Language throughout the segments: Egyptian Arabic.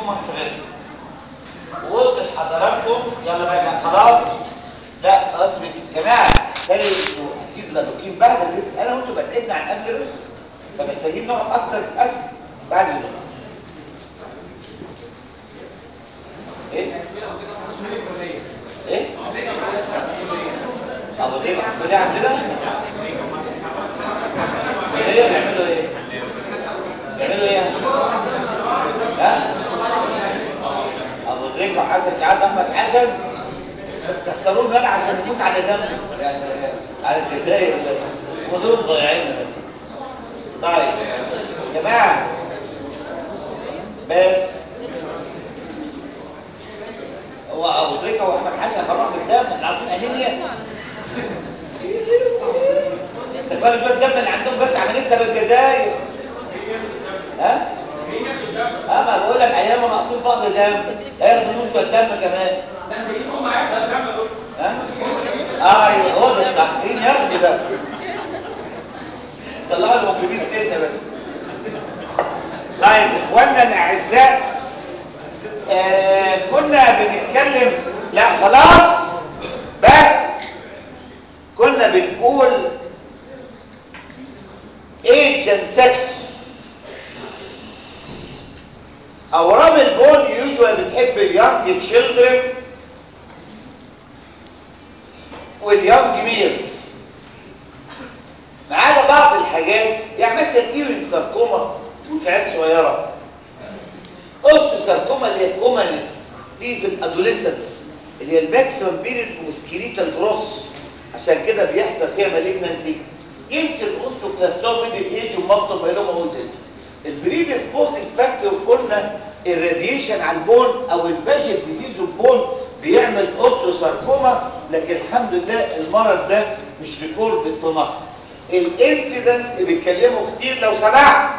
صغير وقلت لحضراتكم يلا بقى كان خلاص لا خلاص يا جماعه تاني انتوا اكيد لابقين بعد الريست انا وانتوا بتعبنا عن قبل الريست فمحتاجين نقعد اكتر اسف بعد الريست ايه ايه ابو ديب عمليه عندنا ايه بيعملوا ايه بيعملوا ايه ها ابو دريك وحسن سعاد احمد حسن كسروا لنا عشان نموت على ذنب يعني على الجزائر ودول ضايعين طيب يا جماعه بس هو ابو دريكه واحمد حسن فرح بالدم احنا عايزين انيميا ده كل شويه الدم اللي عندهم بس عمالين نكسب الجزائر ها اه ما بقول لك ايام ناقصين فقد دم هياخدوا منهم شويه دم كمان ها اه ايوه هو ده الصح مين ياخد ده صلحوا الموكبين سنه بس طيب اخواننا الاعزاء آه كنا بنتكلم لا خلاص بس كنا بنقول age and sex اورام البون يوجوال بتحب اليونج تشيلدرن واليونج ميلز ما عدا بعض الحاجات يعني مثلا ايرين ساركوما وشعات صغيره اوستو ساركوما اللي هي كومانست دي في الادوليسنس اللي هي الماكسيمم بيريد وسكريتال جروس عشان كده بيحصل فيها مالجنسي يمكن اوستوكلاستوما ميدل ايج ومالتو فايلوما اولد ايج البريديسبوزنج فاكتور قلنا الراديشن على البون او الباجت ديزيز البون بيعمل اوستوساركوما لكن الحمد لله المرض ده مش ريكوردد في مصر الانسيدنس اللي بيتكلموا كتير لو سمحت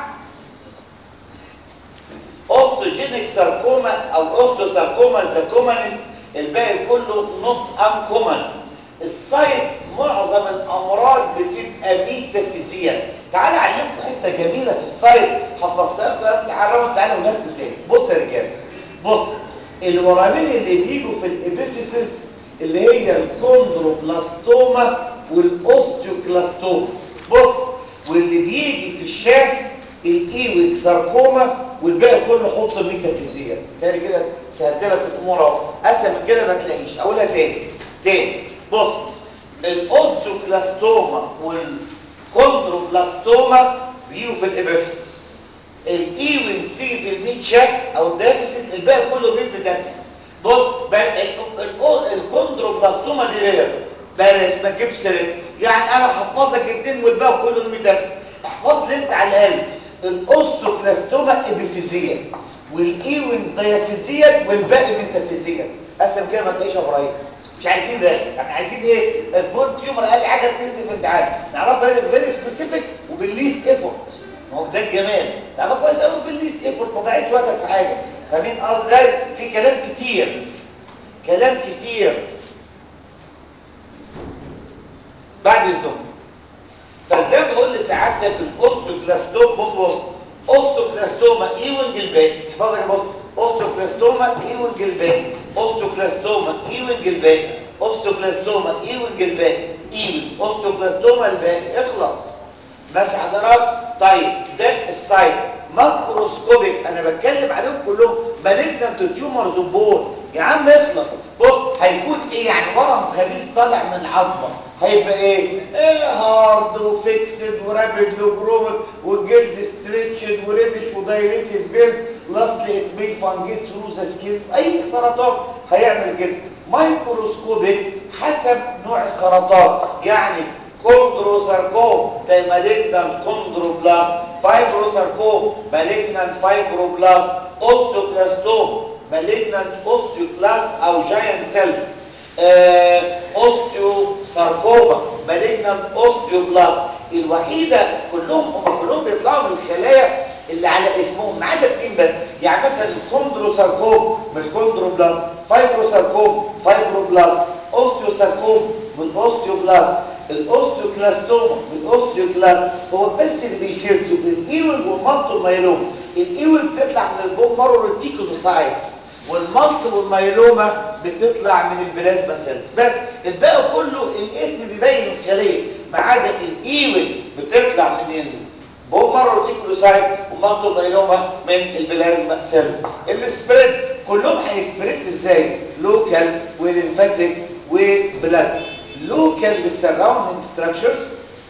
اوستوجينيك ساركوما او اوستوساركوما ذا كومانست الباقي كله نوت ان كومن السايت معظم الامراض بتبقى ميتافيزيال تعالى اعلمكم حته جميله في السايت حفظتها لكم يا تعالوا تعالوا ولادكم تاني بص يا رجاله بص الورامين اللي بيجوا في الابيفيسز اللي هي الكوندروبلاستوما والاوستيوكلاستوما بص واللي بيجي في الشاف الايويك ساركوما والباقي كله حط ميتافيزيال تاني كده سهلت لك الامور اهو اسهل من كده ما تلاقيش اقولها تاني تاني بص الاوستوكلاستوما والكوندروبلاستوما بيجوا في الابيفيسس الايوين بتيجي في الميت شاف او الدافيسس الباقي كله بيبقى دافيسس بص الكوندروبلاستوما دي رير بلاش ما تجيبش سيرت يعني انا حفظك الدين والباقي كله ميتافيسس احفظ لي انت على الاقل الاوستوكلاستوما ابيفيزيا والايوين ديافيزيا والباقي ميتافيزيا اسم كده ما تلاقيش ابراهيم مش عايزين ده احنا عايزين ايه البون تيومر اقل حاجه بتنزل في امتحان نعرفها فيري سبيسيفيك وبالليست ايفورت ما هو ده الجمال تعرف كويس قوي بالليست ايفورت ما ضيعتش وقتك في حاجه فاهمين اه ازاي في كلام كتير كلام كتير بعد اذنكم فازاي بقول لسعادتك الاوستوكلاستوم بص بص اوستوكلاستوما ايوين جلبان احفظك بص اوستوكلاستوما ايوين جلبان اوستوكلاستوما ايوين جلبان اوستوكلاستوما ايوين جلبان ايوين اوستوكلاستوما الباقي اخلص ماشي حضرات طيب ده السايت ماكروسكوبيك انا بتكلم عليهم كلهم مالجنت تيومرز بون يا عم اخلص بص هيكون ايه يعني ورم خبيث طالع من العظمه هيبقى ايه ايه هارد وفيكسد ورابد لوجرومت والجلد ستريتشد وريدش ودايريتد فينز لاستلي ات مي فانجيت ثرو ذا سكين اي سرطان هيعمل كده مايكروسكوبيك حسب نوع السرطان يعني كوندروساركوم ده مالجنان كوندروبلاست فايبروساركوم مالجنان فايبروبلاست اوستوكلاستوم مالجنان اوستيوكلاست او جاينت سيلز اوستيوساركوما مالجنان اوستيوبلاست الوحيده كلهم هم كلهم بيطلعوا من الخلايا اللي على اسمهم ما عدا اثنين بس يعني مثلا الكوندروساركوم من الكوندروبلاست فايبروساركوم فايبروبلاست اوستيوساركوم من اوستيوبلاست الاوستيوكلاستوما من الاوستيوكلاست هو بس اللي بيشيزوا الايرون والمالتو مايلوم الايول بتطلع من البون مارو ريتيكولوسايتس والمالتيبل مايلوما بتطلع من البلازما سيلز بس الباقي كله الاسم بيبين الخليه ما عدا الايول بتطلع من البون مارو ريتيكولوسايت ومالتيبل مايلوما من البلازما سيلز السبريد كلهم هيسبريد ازاي لوكال وليمفاتيك وبلاد لوكال للسراوندنج ستراكشرز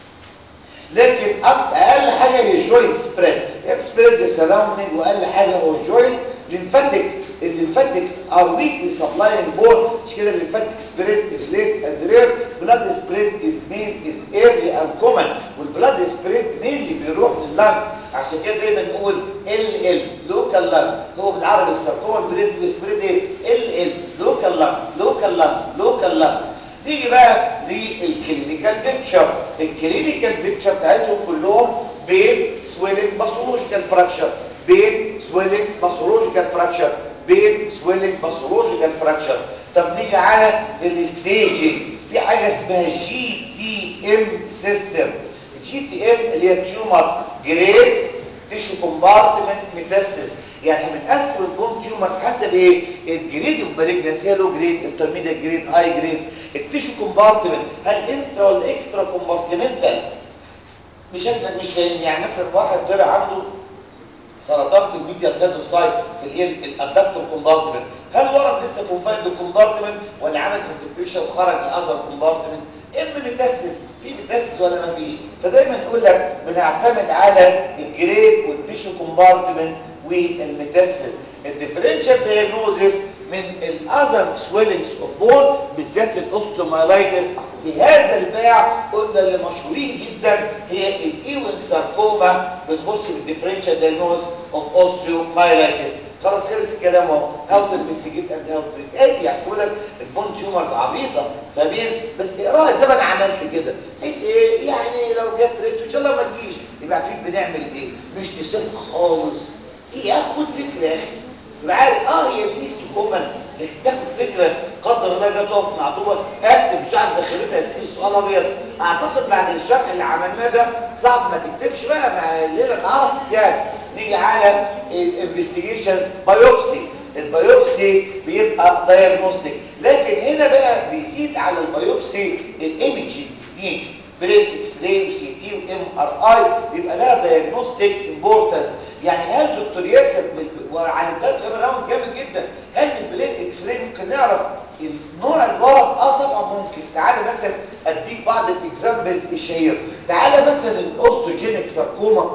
لكن اقل حاجه هي جوينت سبريد هي سبريد للسراوندنج واقل حاجه هو الجوينت lymphatic الليمفاتكس ار weakly supplying bone مش كده الليمفاتيك سبريد از late and rare blood spread is main is early and common والبلاد سبريد مينلي بيروح لللانجز عشان كده دايما نقول ال ال لوكال لانج هو بالعربي الساركوما بريست سبريد ايه ال ال لوكال لانج لوكال لانج لوكال لانج نيجي بقى للكلينيكال بيكتشر الكلينيكال بيكتشر بتاعتهم كلهم بين سويلنج باثولوجيكال فراكشر بين سويلنج باثولوجيكال فراكشر بين سويلنج باثولوجيكال فراكشر طب نيجي على الستيجنج في حاجه اسمها جي تي ام سيستم جي تي ام اللي هي تيومر جريد تيشو كومبارتمنت ميتاسيس يعني احنا بنقسم البون تيومر حسب ايه الجريد اوف مالجنسي لو جريد انترميديت جريد هاي جريد التيشو كومبارتمنت هل انترا ولا اكسترا كومبارتمنتال مش انت مش فاهم يعني مثلا واحد طلع عنده سرطان في الميديال سايد سايت في الايه الادكتور كومبارتمنت هل ورم لسه كونفايد بالكومبارتمنت ولا عمل انفلتريشن وخرج لاذر كومبارتمنت اما متاسس في متاسس ولا ما فيش فدايما نقول لك بنعتمد على الجريد والتيشو كومبارتمنت والمتاسس الديفرنشال دايجنوزيس من الاذر سويلنجز اوف بون بالذات الاوستومايلايتس في هذا الباع قلنا اللي مشهورين جدا هي الايوينج ساركوما بتخش في الديفرنشال دايجنوز اوف اوستيومايلايتس خلاص خلص الكلام اهو هاو تو انفستيجيت اند هاو تو ادي عشان بقول لك البون تيومرز عبيطه فاهمين بس اقراها زي ما انا عملت كده بحيث ايه يعني لو جت ريت ان شاء الله ما تجيش يبقى عارفين بنعمل ايه مش تسيبها خالص ايه اخد فكره يا اخي تبقى عارف اه هي ليست كومن تاخد فكره قدر الله جت تقف معطوبه اكتب مش عارف ذاكرتها اسئله السؤال ابيض اعتقد بعد الشرح اللي عملناه ده صعب ما تكتبش بقى ما ليلك عرف يعني نيجي على الانفستيجيشن بايوبسي البايوبسي بيبقى دايجنوستيك لكن هنا بقى بيزيد على البايوبسي الايمجنج تكنيكس برين اكس راي وسي تي وام ار اي بيبقى لها دايجنوستيك امبورتنس يعني هل دكتور ياسر وعن الدرج راوند جامد جدا هل من البلين اكس راي ممكن نعرف نوع الورم اه طبعا ممكن تعالى مثلا اديك بعض الاكزامبلز الشهير تعالى مثلا الاوستوجينيك ساركوما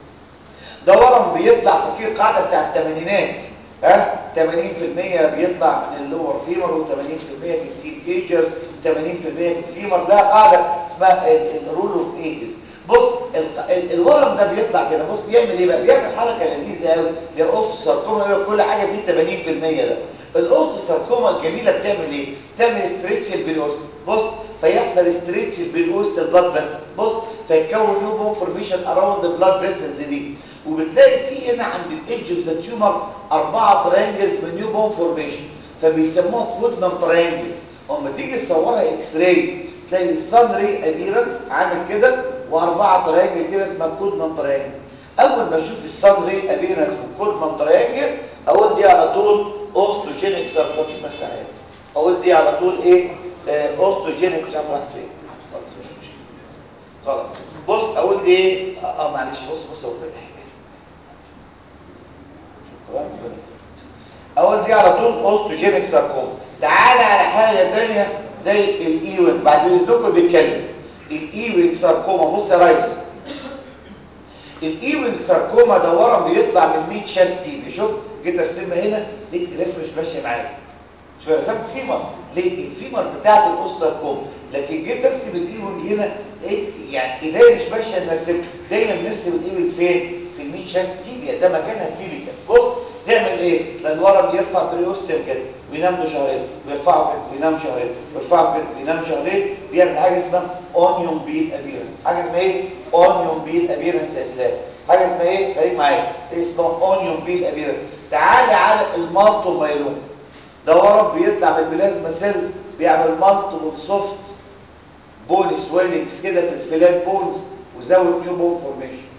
ده ورم بيطلع فاكر القاعده بتاع الثمانينات ها 80% بيطلع من اللور فيمر و80% في الديب جيجر 80% في الفيمر لا قاعده اسمها الرول اوف ايجز بص الورم ده بيطلع كده بص بيعمل ايه بقى بيعمل حركه لذيذه قوي اللي هي اوست ساركوما كل حاجه فيه 80% ده الاوست ساركوما الجميله بتعمل ايه بتعمل ستريتش البيلوست بص فيحصل ستريتش البيلوست البلاد فيسلز بص فيتكون نيو بون فورميشن اراوند البلاد فيسلز دي وبتلاقي في هنا عند الايدج اوف ذا تيومر اربعه ترينجلز من نيو بون فورميشن فبيسموها كودمان ترينجل اما تيجي تصورها اكس راي تلاقي السان ري ابيرنس عامل كده واربعه ترينجل كده اسمها كودمان ترينجل اول ما اشوف السان ري ابيرنس والكودمان ترينجل اقول دي على طول اوستوجينيك ساركوما بس عادي اقول دي على طول ايه آه اوستوجينيك مش عارف راحت فين خلاص مش مشكله خلاص بص اقول دي ايه اه, آه معلش بص بص اقول كده اقول دي على طول اوستوجينيك ساركوما تعالى على حاجه ثانيه زي الايوين بعد اذنكم بيتكلم الايوين ساركوما بص يا ريس الايوين ساركوما ده ورم بيطلع من الميت شافتي شوف جيت ارسمها هنا لقيت الرسمه مش ماشيه معايا شوف رسمت فيمر ليه الفيمر بتاعت الاوستركوم لكن جيت ارسم الايوينج هنا لقيت يعني ايديا مش ماشيه ان ارسم دايما بنرسم الايوينج فين في الميت شافت تيبيا ده مكانها التيبيكال بص تعمل ايه لان الورم بيرفع بريوستيوم كده وينام له شهرين ويرفعه كده وينام شهرين ويرفعه كده وينام شهرين بيعمل حاجه اسمها اونيون بيل ابيرنس حاجه اسمها ايه اونيون بيل ابيرنس يا اسلام حاجه اسمها ايه خليك معايا اسمها اونيون بيل ابيرنس تعالى على المالتو مايلوم ده ورم بيطلع من البلازما سيلز بيعمل مالتيبل سوفت بون سويلنجز كده في الفلات بونز وزود نيو بون فورميشن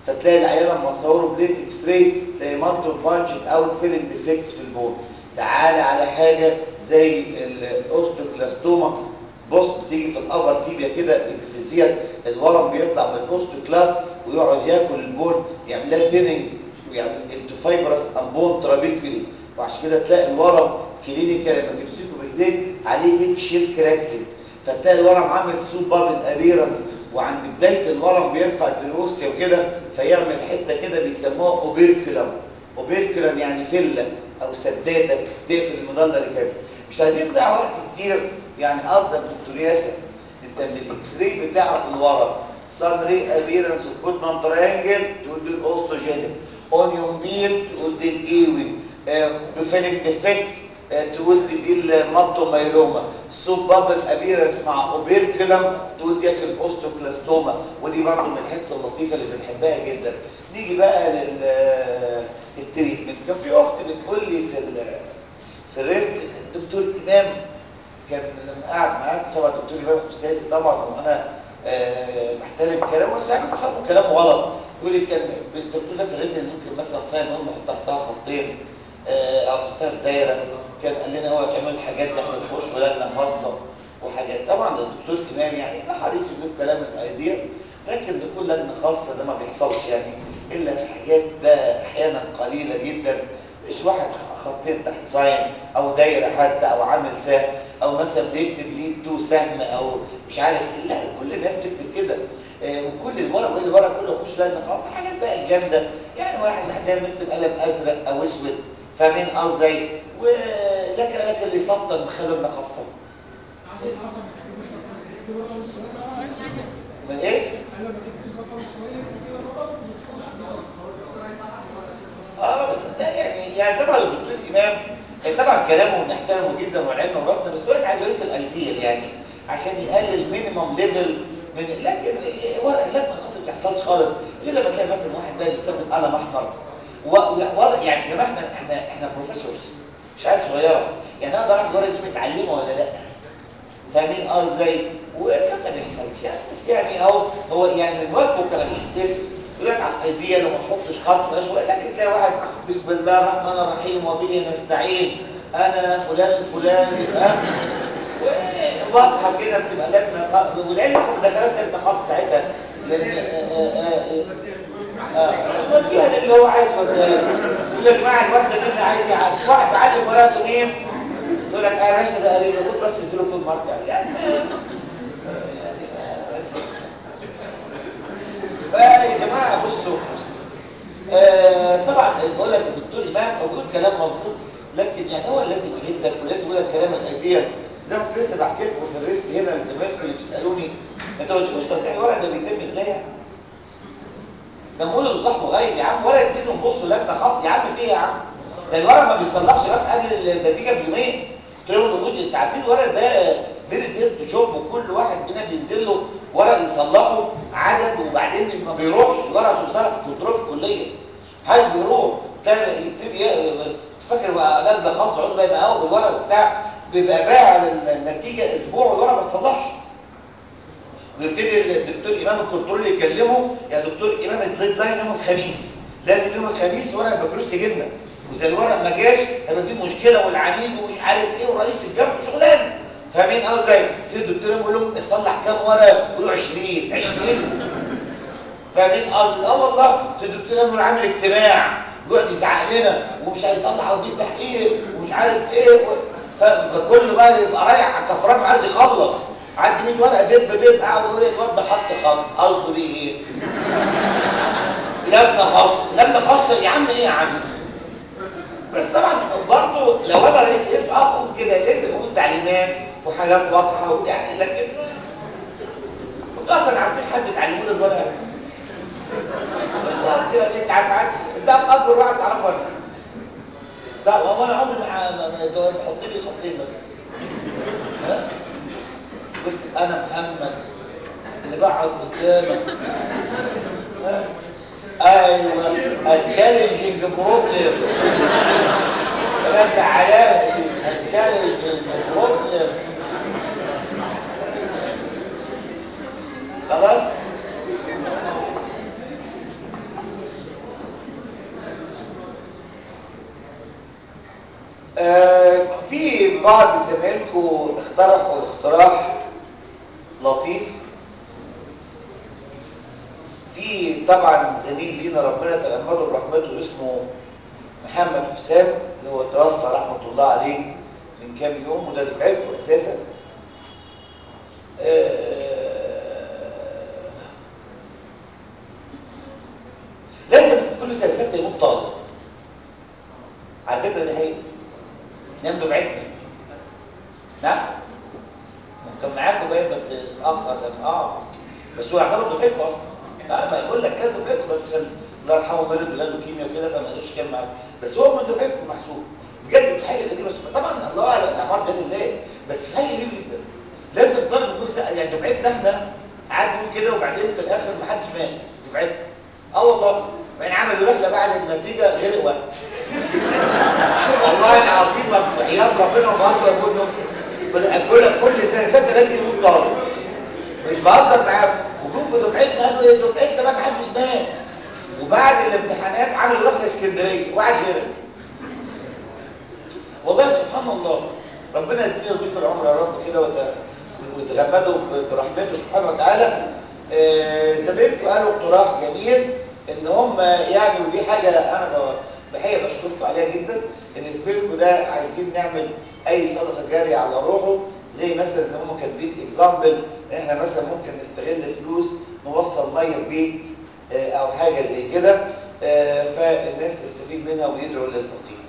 فتلاقي العيان لما تصوروا بلين اكس راي تلاقي مالتو بانشنج اوت فيلنج ديفكتس في البون تعالى على حاجه زي الاوستوكلاستوما بص بتيجي في الابر تيبيا كده ابيفيزيال الورم بيطلع من الاوستوكلاست ويقعد ياكل البون يعمل لها ثيننج ويعمل انتو فايبرس امبون ترابيكولي وعشان كده تلاقي الورم كلينيكال لما تمسكه بايديك عليه ديك شيل كراكلينج فتلاقي الورم عامل سوب بابل ابيرنس وعند بدايه الورم بيرفع البريوسيا وكده فيعمل حته كده بيسموها اوبيركولم اوبيركولم يعني فله او سداده تقفل المضله الكافي مش عايزين نضيع وقت كتير يعني افضل دكتور ياسر انت من الاكس راي بتاعه في الورم سان ري ابيرنس اوف جودمان تريانجل تقول دي الاوستوجينيك اونيون بير تقول دي الايوي بفيلنج ديفكتس تقول دي دي الماتومايلوما سوب بابل ابيرنس مع اوبيركولم تقول دي الاوستوكلاستوما ودي برضه من الحته اللطيفه اللي بنحبها جدا نيجي بقى للتريتمنت كان في اخت بتقول لي في في الريست الدكتور امام كان لما قعد معاك طبعا الدكتور امام استاذي طبعا وانا أه بحترم كلامه بس انا بفهم كلامه غلط يقول لي كان الدكتور ده في الريت ممكن مثلا ساين نقول نحط تحتها خطين أه او نحطها في دايره كان قال لنا اوعى تعملوا الحاجات دي عشان تخش ولادنا خاصه وحاجات طبعا الدكتور امام يعني ده حريص يجيب كلام من الايديا لكن دخول لجنه خاصه ده ما بيحصلش يعني الا في حاجات بقى احيانا قليله جدا مش واحد خطين تحت ساين او دايره حتى او عامل سهم او مثلا بيكتب ليد تو سهم او مش عارف لا كل الناس بتكتب كده آه وكل الورق كل الورق كله يخش لجنه خاصه حاجات بقى الجامده يعني واحد محتاج يكتب قلم ازرق او اسود فاهمين قصدي ولكن لكن اللي يسطر بخلوا لجنه خاصه من ايه؟ اه بس ده يعني يعني طبعا الدكتور امام طبعا كلامه بنحترمه جدا والعلم وراسنا بس هو عايز اقول لك الايديال يعني عشان يقلل مينيمم ليفل من لكن ورق اللجنه خاصه ما بتحصلش خالص الا لما تلاقي مثلا واحد بقى بيستخدم قلم احمر وورق يعني يا جماعه احنا احنا احنا بروفيسورز مش عيال صغيره يعني اقدر اعرف الورقه دي متعلمه ولا لا فاهمين قصدي وكان ما بيحصلش يعني بس يعني اهو هو يعني من واجبه كرئيس اسم يقول لك على الايديا لو ما تحطش خط ماشي لكن تلاقي واحد بسم الله الرحمن الرحيم وبه نستعين انا فلان الفلاني ها واضحه كده بتبقى لجنه والعلم ما دخلهاش لجنه خاصه ساعتها وديها للي هو عايز وديها يقول لك مع الواد ده مين عايز يعرف واحد معلم ولاده مين يقول لك اه باشا ده قريب خد بس اديله في المرجع يعني فيا جماعه بصوا آه طبعا بقول لك الدكتور امام هو بيقول كلام مظبوط لكن يعني هو لازم يهدك ولازم يقول لك كلام الايديا زي ما كنت لسه بحكي لكم في الريست هنا لزمايلكم اللي بيسالوني انت ما قلتلوش تصحيح الورق ده بيتم ازاي يعني؟ ده مولد وصاحبه غايب يا عم ورق اديتهم بصوا لجنه خاص يا عم فيه يا عم ده الورق ما بيصلحش لغايه قبل النتيجه بيومين قلت لهم دكتور انت عارفين الورق ده فيري ديرت جوب وكل واحد مننا بينزل له ورق يصلحه عدد وبعدين ما بيروحش الورق عشان بيصلح في الكنترول في الكليه حاجه بيروح ده يبتدي تفكر بقى لجنه خاصه يقعدوا بقى يبقى في الورق وبتاع بيبقى باع النتيجه اسبوع والورق ما اتصلحش ويبتدي الدكتور امام الكنترول يكلمه يا دكتور امام الديد لاين يوم الخميس لازم يوم الخميس ورق البكالوريوس يجينا واذا الورق ما جاش هيبقى في مشكله والعميد ومش عارف ايه ورئيس الجامعه شغلانه فاهمين قصدي الدكتور يقول لهم اصلح كام ورقه يقولوا 20 20 فاهمين قصدي اه والله الدكتور يقول عامل اجتماع يقعد يزعق لنا ومش هيصلح ودي التحقيق ومش عارف ايه و... فكل بقى يبقى رايح كفران عايز يخلص عندي 100 ورقه دب دب قاعد يقول الواد ده حط خط قصده بيه ايه؟ لجنه خاصه لجنه خاصه يا عم ايه يا عم؟ بس طبعا برضه لو انا رئيس اسم اقوم كده لازم اقول تعليمات وحاجات واضحه ويعني لكن انتوا اصلا عارفين حد تعلموا له الورقه بالظبط كده انت عارف عارف انت اكبر واحد تعرفه ولا صح هو انا عمري ما بحط لي خطين بس ها قلت انا محمد اللي بقعد قدامك ها ايوه التشالنجينج بروبلم انت علامتي التشالنجينج بروبلم خلاص آه في بعض زمايلكم اقترحوا اقتراح لطيف في طبعا زميل لينا ربنا يتغمده برحمته اسمه محمد حسام اللي هو توفى رحمه الله عليه من كام يوم وده دفعته اساسا آه لازم في كل سنه سته يموت طالب على فكره دي حقيقه نام دفعتنا نعم كان معاكم باين بس الاخر كان اه بس هو يعتبر دفعتكم اصلا لا ما يقول لك كان دفعتكم بس عشان الله يرحمه مرض وجاله كيمياء وكده فما قدرش كان معاكم بس هو من دفعتكم محسوب بجد في حاجه غريبه طبعا الله اعلم الاعمار بيد الله بس في حاجه غريبه جدا لازم الطالب يكون سأل يعني دفعتنا احنا قعد يقول كده وبعدين في الاخر ما حدش مات دفعتنا اه والله يعني عملوا رحله بعد النتيجه غير واحد والله العظيم ما وحياة ربنا وبهزر كله بقول لك كل سنه سته لازم يموت طالب مش بهزر معاكم وجم في دفعتنا قالوا ايه دفعتنا بقى ما حدش مات وبعد الامتحانات عملوا رحله اسكندريه واحد غير والله سبحان الله ربنا يدينا ويديكم العمر يا رب كده وت... وتغمدوا برحمته سبحانه وتعالى آه زميلكم قالوا اقتراح جميل ان هم يعني ودي حاجه انا بحقيقه بشكركم عليها جدا ان زميلكم ده عايزين نعمل اي صدقه جاريه على روحه زي مثلا زي ما هم كاتبين اكزامبل ان احنا مثلا ممكن نستغل فلوس نوصل ميه في بيت آه او حاجه زي كده آه فالناس تستفيد منها ويدعوا للفقير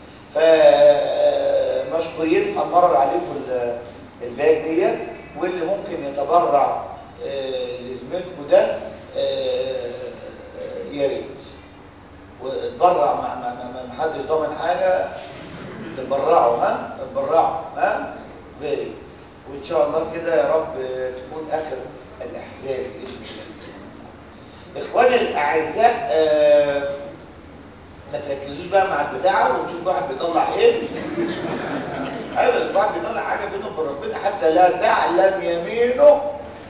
فمشكورين هنمرر عليكم الباك ديت واللي ممكن يتبرع آه لزميلكم ده يا ريت واتبرع ما ما ما ما حدش ضامن حاجه تتبرعوا ها اتبرعوا ها فيري وان شاء الله كده يا رب تكون اخر الاحزاب باذن الله اخواني الاعزاء آه ما تركزوش بقى مع البتاع ونشوف واحد بيطلع ايه ايوه بس واحد بيطلع حاجه بينه وبين ربنا حتى لا تعلم يمينه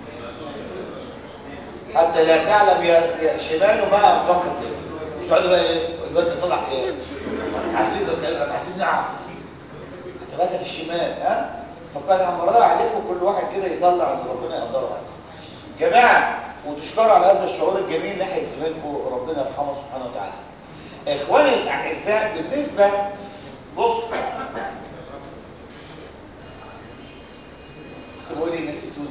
حتى لا تعلم يا شماله ما انفقت ايه مش قالوا بقى ايه الواد طلع ايه عايزين لك عايزين نعرف هتبقى في الشمال ها فكان امرها عليكم كل واحد كده يطلع اللي ربنا يقدره عليه جماعه وتشكروا على هذا الشعور الجميل ناحيه زميلكم ربنا يرحمه سبحانه وتعالى اخواني الاعزاء بالنسبه بص تقولوا لي نسيتوني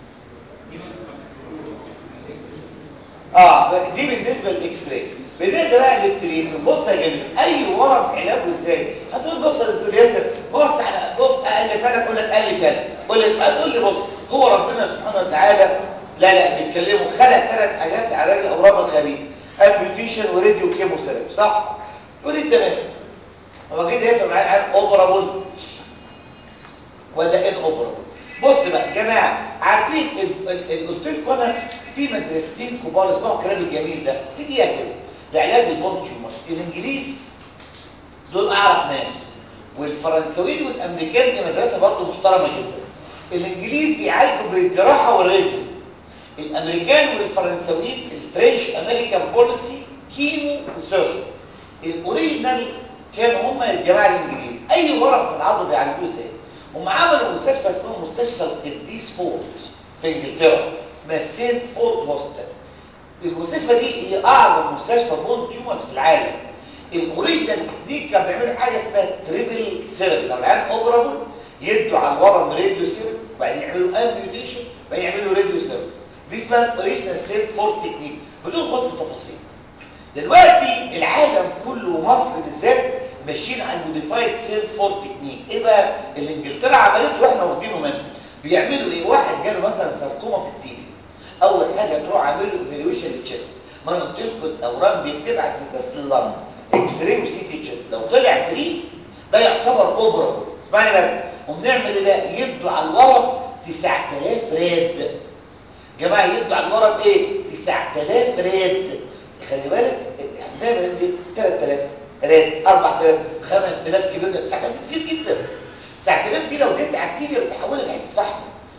اه دي بالنسبه للاكس راي بالنسبه بقى للتريتمنت بص يا جميل اي ورم علاجه ازاي هتقول بص يا دكتور ياسر بص على بص الف انا اقول لك الف انا قول لي هتقول لي بص هو ربنا سبحانه وتعالى لا لا بيتكلموا خلق ثلاث حاجات لعلاج الاورام الخبيثه امبيوتيشن وراديو كيموثيرابي صح تقول لي تمام هو كده يفهم معايا عن اوبرابل ولا ان اوبرابل بص بقى يا جماعه عارفين قلت لكم انا في مدرستين كبار اسمعوا الكلام الجميل ده في دقيقه كده لعلاج البون تيومرز الانجليز دول اعرف ناس والفرنساويين والامريكان دي مدرسه برضه محترمه جدا الانجليز بيعالجوا بالجراحه والراديو الامريكان والفرنساويين الفرنش امريكان بوليسي كيمو وسيرجري الاوريجينال كانوا هم الجماعه الانجليز اي ورم في العظم بيعالجوه ازاي هم عملوا مستشفى اسمه مستشفى القديس فورت في انجلترا اسمها سينت فورت هوسبيتال المستشفى دي هي اعظم مستشفى بون تيومرز في العالم الاوريجينال تكنيك كان بيعملوا حاجه اسمها تريبل سيرم لو العيان اوبرابل يدوا على الورم راديو سيرم وبعدين يعملوا امبيوتيشن وبعدين يعملوا راديو سيرم دي اسمها الاوريجينال سينت فورت تكنيك بدون خوض في تفاصيل دلوقتي العالم كله ومصر بالذات ماشيين على الموديفايد سيلد فور تكنيك ايه بقى اللي انجلترا عملته واحنا واخدينه منها بيعملوا ايه واحد جاله مثلا ساركوما في التيبي اول حاجه تروح عامل له ايفالويشن للتشيست ما انا قلت لكم الاورام دي بتبعت مساس لللنج اكس راي وسي تي تشيست لو طلع فري ده يعتبر اوبرا اسمعني بس وبنعمل ايه بقى يدوا على الورم 9000 راد جماعه يدوا على الورم ايه 9000 راد خلي بالك احنا دايما ندي 3000 رات 4000 5000 كبير 9000 كتير جدا 9000 دي لو جيت على التيبيا بتحولها لحته فحم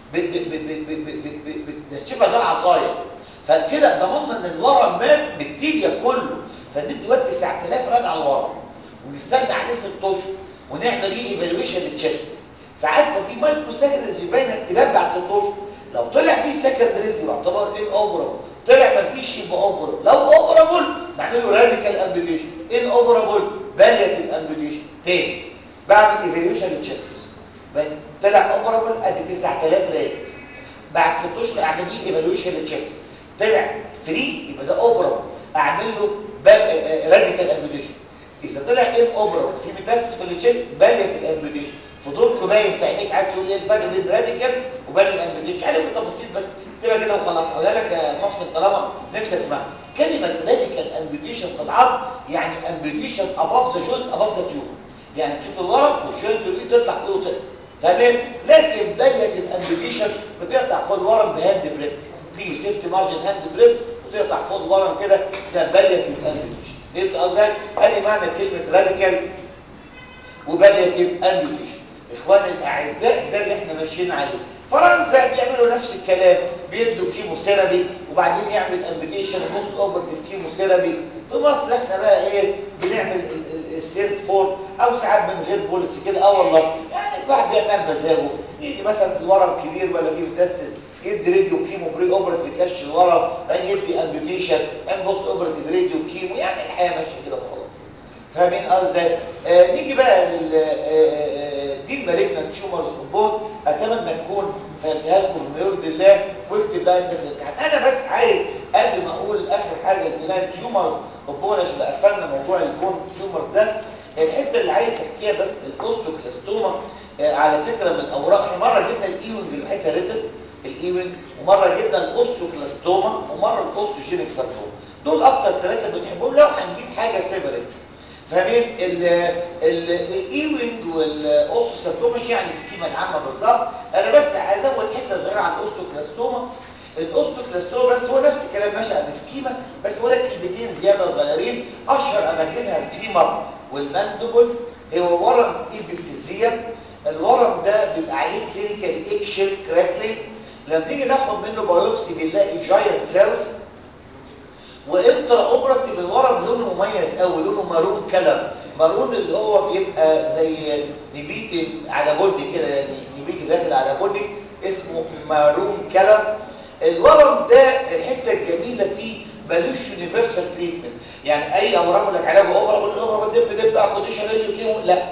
بتشوفها زي العصايه فكده ضمننا ان الورم مات بالتيبيا كله فندي دلوقتي 9000 راد على الورم ونستنى عليه 6 اشهر ونعمل ري ايفالويشن للتشست ساعات ما في مايكرو سكندريز يبين اهتمام بعد 6 اشهر لو طلع في سكندريز يعتبر ان اوبرابل طلع ما فيش يبقى اوبرابل لو اوبرابل نعمله راديكال امبيديشن ان اوبرابل بالياتيف امبيديشن تاني بعمل ايفالويشن للتشست طلع اوبرابل ادي 9000 ريت بعد 6 اشهر اعمل ليه ايفالويشن للتشست طلع فري يبقى ده اوبرابل اعمل له راديكال امبيديشن اذا طلع ان اوبرابل في ميتاسيس في التشست بالياتيف امبيديشن فضولكم باين في عينيك عايز تقول ايه الفرق بين راديكال وبين الامبيديشن مش عارف التفاصيل بس تبقى كده وخلاص اقولها لك يا محسن طالما نفسك تسمعها كلمه راديكال امبيديشن في العظم يعني امبيديشن اباف ذا جوينت اباف ذا تيوب يعني تشوف الورم والجوينت الايد تطلع فوق وتطلع تمام لكن بالياتيف امبيديشن بتقطع فوق الورم بهاند بريدز تيجي سيفتي مارجن هاند بريدز وتقطع فوق الورم كده اسمها بالياتيف امبيديشن فهمت قصدي؟ ادي معنى كلمه راديكال وبالياتيف امبيديشن اخواني الاعزاء ده اللي احنا ماشيين عليه فرنسا بيعملوا نفس الكلام بيدوا كيمو ثيرابي وبعدين يعمل امبيديشن وبوست اوبرتيف كيمو ثيرابي في مصر احنا بقى ايه بنعمل السيرت فور او ساعات من غير بوليسي كده اه والله يعني الواحد بيعمل مزاجه يجي مثلا الورم كبير ولا فيه متسس يدي راديو كيمو بري اوبرتيف يكش الورم بعدين يدي امبيديشن يعمل بوست اوبرتيف راديو كيمو يعني الحياه ماشيه كده وخلاص فاهمين قصدي آه نيجي بقى لل دي المالجنت تيومرز بون اتمنى تكون فهمتها لكم بما يرضي الله واكتب بقى انت في الامتحان انا بس عايز قبل ما اقول اخر حاجه الميلان تيومرز بون عشان قفلنا موضوع البون تيومرز ده الحته اللي عايز احكيها بس الاوستوكلاستوما آه على فكره من الاوراق احنا مره جبنا الايونج الحته ريتم الايونج ومره جبنا الاوستوكلاستوما ومره الاوستوجينيك ساركوما دول اكتر ثلاثه بنحبهم لو هنجيب حاجه سيبريت فاهمين الايوينج والاوستوساركوما مش يعني السكيما العامه بالظبط انا بس هزود حته صغيره عن الاوستوكلاستوما الاوستوكلاستوما بس هو نفس الكلام ماشي على السكيما بس هو لك كلمتين زياده صغيرين اشهر اماكنها الفيمر والماندبل هو ورم ايبيفيزيال الورم ده بيبقى عليه كلينيكال اكشن كراكلينج لما نيجي ناخد منه بايوبسي بنلاقي جاينت سيلز وانترا اوبراتيف الورم لونه مميز قوي لونه مارون كلر مارون اللي هو بيبقى زي نبيتي على بني كده يعني نبيتي داخل على بني اسمه مارون كلر الورم ده الحته الجميله فيه ملوش يونيفرسال تريتمنت يعني اي اورام لك علاجه اوبرا الاوبرا دب دب اكوديشن كيمو لا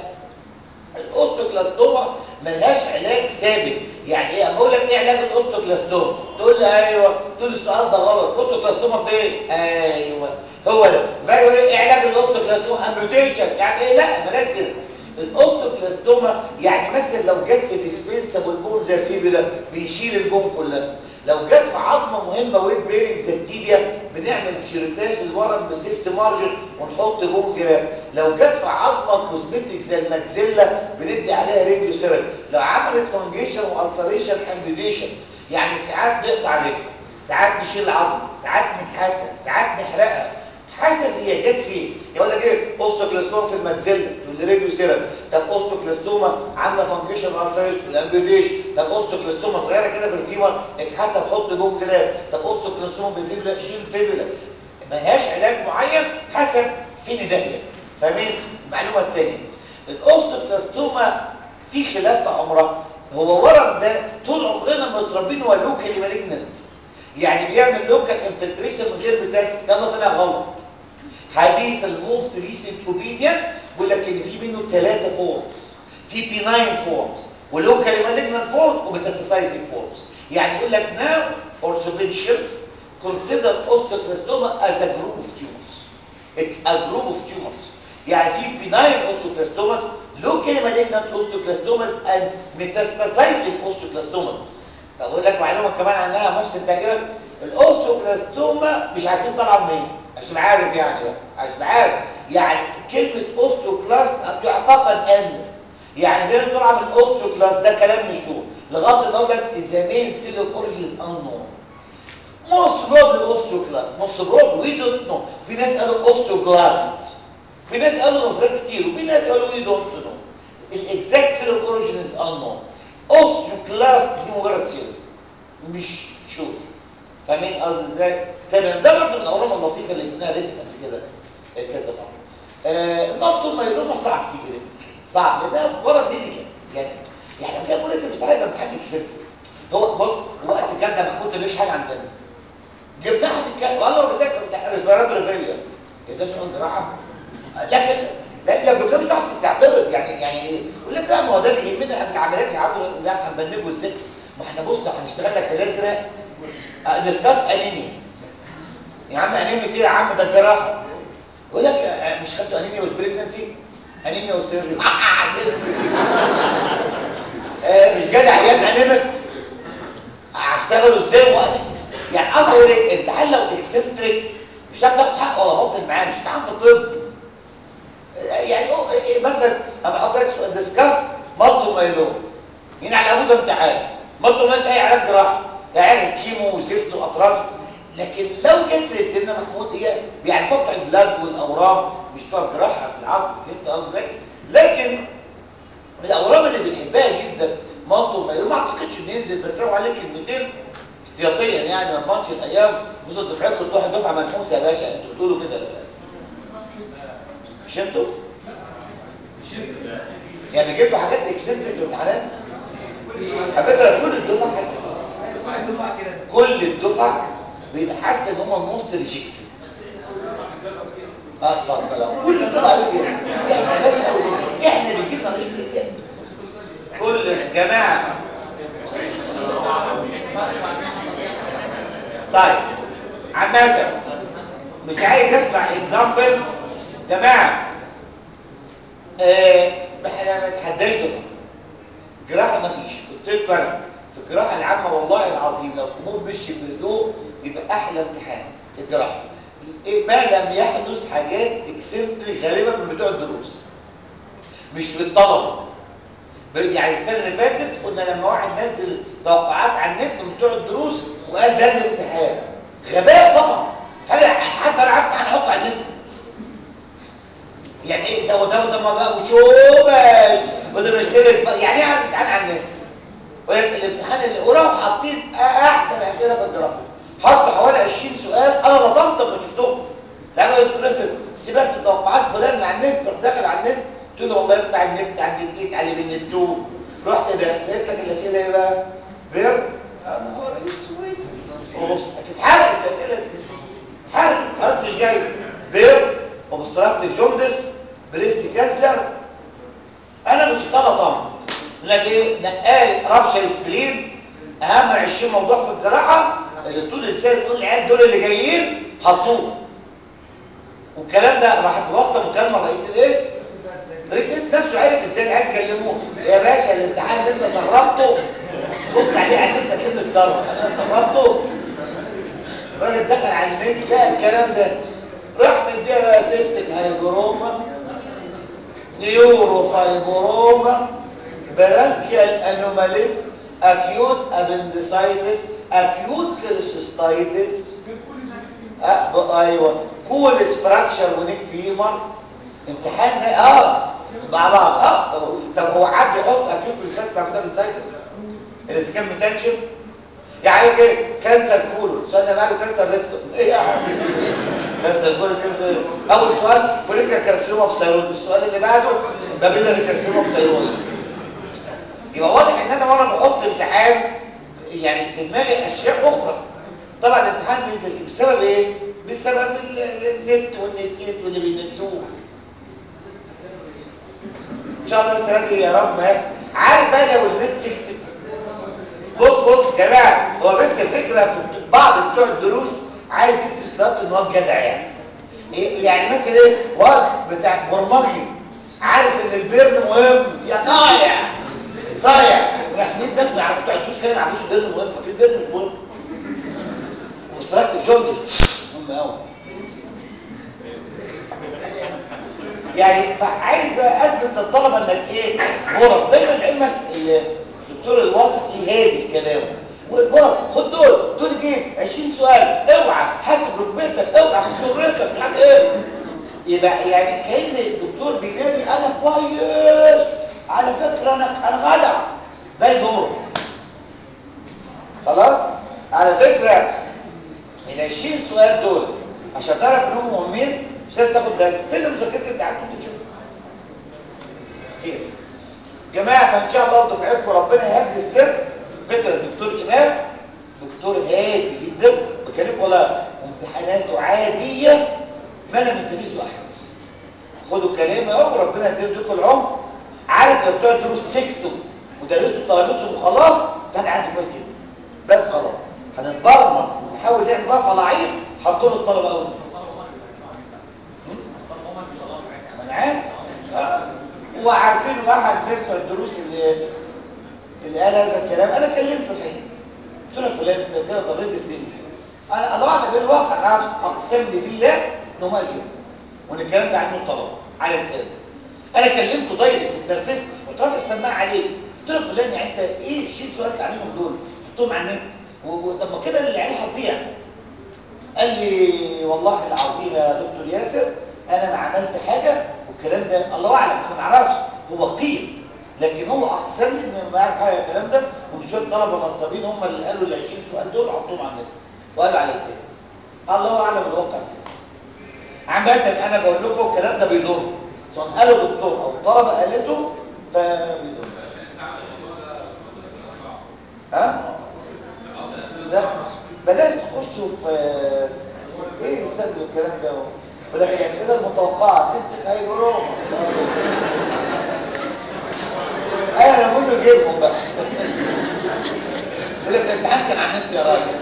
الاوستوكلاستوما ملهاش علاج ثابت يعني ايه اقول لك ايه علاج الاوستوكلاستوما تقول لي ايوه تقول السؤال ده غلط الاوستوكلاستوما فين ايوه هو ده فايوه ايه علاج الاوستوكلاستوما امبيوتيشن يعني ايه لا بلاش كده الاوستوكلاستوما يعني مثلا لو جت في ديسبنسبل بون زي الفيبولا بيشيل البون كلها لو جت في عظمه مهمه ويت بيرنج زي التيبيا بنعمل كيوريتاج للورم بسيفت مارجن ونحط بون جرام لو جت في عظمه كوزمتيك زي الماكسيلا بندي عليها راديو سيرم لو عملت فانجيشن والسريشن امبيديشن يعني ساعات نقطع رجل ساعات نشيل عظم ساعات نكحتها ساعات نحرقها حسب هي جت فين يقول لك ايه اوستوكلاستوما في الماكسيلا تقول لي راديو سيرم طب اوستوكلاستوما عامله فانكشن والتريشن الامبيوديشن طب اوستوكلاستوما صغيره كده في الفيمر حتى تحط بوم جرام طب اوستوكلاستوما في الفيبولا شيل الفيبولا ملهاش علاج معين حسب فين داهيه فاهمين المعلومه الثانيه الاوستوكلاستوما في خلاف في عمرها هو ورم ده طول عمرنا متربين هو لوكالي مالجننت يعني بيعمل لوكال انفلتريشن من غير بتاس كما طلع غلط حديث الموست ريسنت اوبينيون بيقول لك ان في منه ثلاثه فورمز في بيناين فورمز ولوكال مالجنت فورمز وميتاستاسايزنج فورمز يعني يقول لك ناو orthopedicians consider osteoclastoma as a group of tumors it's a group of tumors يعني في benign osteoclastomas locally malignant osteoclastomas and metastasizing osteoclastomas طب اقول لك معلومه كمان عنها محسن تعجبك الاوستوكلاستوما مش عارفين طالعه منين عشان عارف يعني بقى عشان عارف يعني كلمه اوستوكلاست يعتقد ان يعني غير طالعه من الاوستوكلاست ده كلام مشهور لغايه ان اقول لك اذا مين سيل اوف اوريجينز انون موست بروبلي اوستوكلاست موست بروبلي وي دونت نو في ناس قالوا اوستوكلاست في ناس قالوا نظريات كتير وفي ناس قالوا وي دونت نو الاكزاكت سيل اوف اوريجينز انون اوستيوكلاست دي مجرد سيل مش شوف فاهمين قصدي ازاي تمام ده برضه من الاورام اللطيفه اللي جبناها ريت قبل كده كذا مره آه النفط الميلوما صعب تيجي ريت صعب لان بره ميديكال يعني يعني لما كان بقول انت مستحيل يبقى امتحان اكسبت هو بص وقت كان ده محمود مفيش حاجه عندنا جبناها هتتكلم والله لو بدك ريسبيراتوري فيلير ايه ده سؤال جراحه لكن لا لو جبناه مش هتعرف تعترض يعني يعني ايه يقول لك لا ما هو ده بيهمنا قبل العمليات يقعدوا لا هنبنجه ازاي ما احنا بص لو هنشتغل لك في الازرق ديسكاس انيميا يا عم انيميا ايه يا عم ده الجراحه يقول لك آه، مش خدتوا انيميا وسبريجنسي انيميا وسيريو آه، مش جالي عيان انيميك هشتغلوا ازاي وأنا- يعني قصدي اقول ايه امتحان لو اكسنتريك مش هتاخد تاخد حق ولا باطل معاه مش امتحان في الطب آه، يعني هو إيه مثلا انا بحط لك سؤال ديسكاس مالتو مايلون مين على ابوه ده امتحان مالتو مالش اي علاج جراحي ده علاج كيمو وزفت واطراف لكن لو جت للتنة محمود هي بيعرفوا بتوع البلاد والاورام مش بتوع الجراحه في العظم فهمت قصدي لكن الاورام اللي بنحبها جدا مالتو مايلون ما اعتقدش انه ينزل بس لو عليه كلمتين احتياطيا يعني ما تضمنش الايام بصوا دفعتكم تروحوا دفعه منحوسه يا باشا انتوا بتقولوا كده ولا لا؟ مش انتوا؟ يعني بيجيب له حاجات اكسنتريك في الامتحانات على فكره كل الدفعه حاسه كل الدفعه بيبقى حاسه ان هم الموست ريجكتد اه اتفضل اهو كل الدفعه قالوا كده احنا يا باشا قالوا احنا بيجي لنا رئيس لجان كل الجماعه طيب عامة مش عايز اسمع اكزامبلز جماعة آه، احنا ما نتحداش دفعة جراحة ما فيش قلت لكم انا في الجراحة العامة والله العظيم لو الامور مشي بهدوء بيبقى احلى امتحان الجراحة إيه ما لم يحدث حاجات اكسنتري غالبا من بتوع الدروس مش في الطلبة يعني السنة اللي فاتت قلنا لما واحد نزل توقعات على النت من بتوع الدروس وقال ده الامتحان غباء طبعا حاجة حتى انا عارف هنحط على النت يعني ايه ده وده وده ما بقى وشوبش وده بيشترك بقى يعني ايه عن امتحان على النت ولكن الامتحان اللي وراهم حاطين احسن اسئله في الجراحه حطوا حوالي 20 سؤال انا لطمت لما شفتهم لما يدرسوا سيبك من توقعات فلان اللي على النت تروح داخل على النت تقول له والله يطلع النت عند النت على بالنتو رحت ده لقيت لك الاسئله ايه بقى؟ بير يا نهار اسود وبص هتتحرق الاسئله دي حرق خلاص مش جاي بير وبستراكتيف جوندس بريست كانسر انا مش طالع طمع لك ايه نقال رابشر سبلين اهم 20 موضوع في الجراحه اللي طول السنه تقول العيال دول اللي جايين حطوه والكلام ده راحت واصله مكالمه رئيس القس رئيس القس نفسه عرف ازاي العيال كلموه يا باشا الامتحان اللي انت سربته بص عليه على النت هتلاقيه متسرب انا سربته الراجل دخل على النت لقى الكلام ده راح مديها بقى سيستك هايبروما نيورو فايبروما برانكيال انوماليز اكيوت ابندسايتس اكيوت كوليسيستايتس أه ايوه كوليس فراكشر ونيك فيمر امتحان اه مع بعض اه طب, طب هو حد يحط اكيوت كوليسيستايتس مع ابندسايتس اذا كان متنشن يعني ايه كانسر كولون سؤالنا ماله كانسر ريكتوم ايه يا حبيبي كانسر كولون كده اول سؤال فوليكر كارسينوما في ثايرويد السؤال اللي بعده بابيلاري كارسينوما في ثايرويد يبقى واضح ان انا وانا بحط امتحان يعني في دماغي اشياء اخرى طبعا الامتحان بينزل بسبب ايه بسبب النت والنت واللي بينتوه ان شاء الله السنه دي يا رب ما يحصل عارف بقى لو النت سكتت بص بص يا جماعه هو بس الفكره في بعض بتوع الدروس عايز يثبت لك ان هو جدع يعني إيه يعني مثلا ايه واد بتاع برمجي عارف ان البيرن مهم يا صايع صايع وياسمين الناس ما يعرفوش بتوع الدروس كانوا ما يعرفوش البيرن مهم فاكرين البيرن مش مهم وستراكتيف جوندس مهم قوي يعني فعايز اثبت للطلبه انك ايه غرب دايما علمك الدكتور الواسطي هادي في كلامه والغرب خد دول دول جيب 20 سؤال اوعى حاسب ركبتك اوعى خسرتك مش عارف ايه يبقى يعني كان الدكتور بينادي انا كويس على فكره انا انا غدع ده يدور خلاص على فكره ال 20 سؤال دول عشان تعرف انهم مهمين مش لازم تاخد درس فين المذاكره اللي قعدت بتشوفها كده جماعه فان شاء الله دفعتكم ربنا يهدي السر فكره الدكتور امام دكتور هادي جدا بكلمه ولا امتحاناته عاديه ما لا مستفيد واحد خدوا كلامي اهو وربنا يديكم العمر عارف لو بتوع الدروس سكتوا ودرسوا طلبتهم وخلاص كان عندي كويس جدا بس خلاص هنتبرمج ونحاول نعمل فيها فلاعيص حطوا له الطلبه اول ما انا عارف آه. وعارفين واحد بيسمع الدروس اللي اللي قال هذا الكلام انا كلمته الحقيقه قلت له يا فلان انت كده ضريت الدنيا انا الله اعلم بالواقع انا اقسم لي بالله انه ما كده وان الكلام ده عنه طلب على لساني انا كلمته دايركت اتنرفزت قلت رافع السماعه عليه قلت له يا فلان يعني انت ايه شيل سؤال تعليمهم دول حطهم على النت وطب ما كده العيال هتضيع قال لي والله العظيم يا دكتور ياسر انا ما عملت حاجه والكلام ده الله اعلم انا ما نعرفش هو قيل لكن هو اقسم لي ان ما يعرف حاجه الكلام ده وان شويه طلبه نصابين هم اللي قالوا ال 20 سؤال دول حطوهم على النت وقالوا على لساني الله اعلم الواقع فيه عامة انا بقول لكم الكلام ده بيضر سواء قاله دكتور او طلبه قالته فبيضر ها لا بلاش تخشوا في ايه استخدموا الكلام ده يقول لك الاسئله المتوقعه سيستك هيجروما انا بقول له جيبهم بقى يقول لك الامتحان كان عن النت يا راجل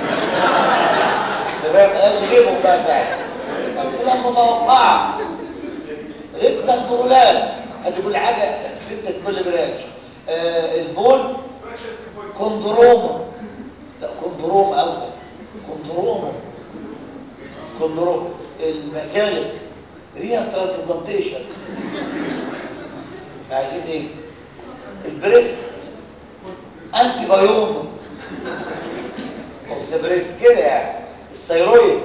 تمام قال لي جيبهم بقى فعلا اسئله متوقعه ريكتال برولابس هتقول حاجه كسبت كل برانش آه البول كوندروما لا كوندروم اوزن كوندروما كوندروم المسالك ريال ترانسبلانتيشن عايزين ايه البريست انتي بايوم اوف ذا بريست كده يعني الثيرويد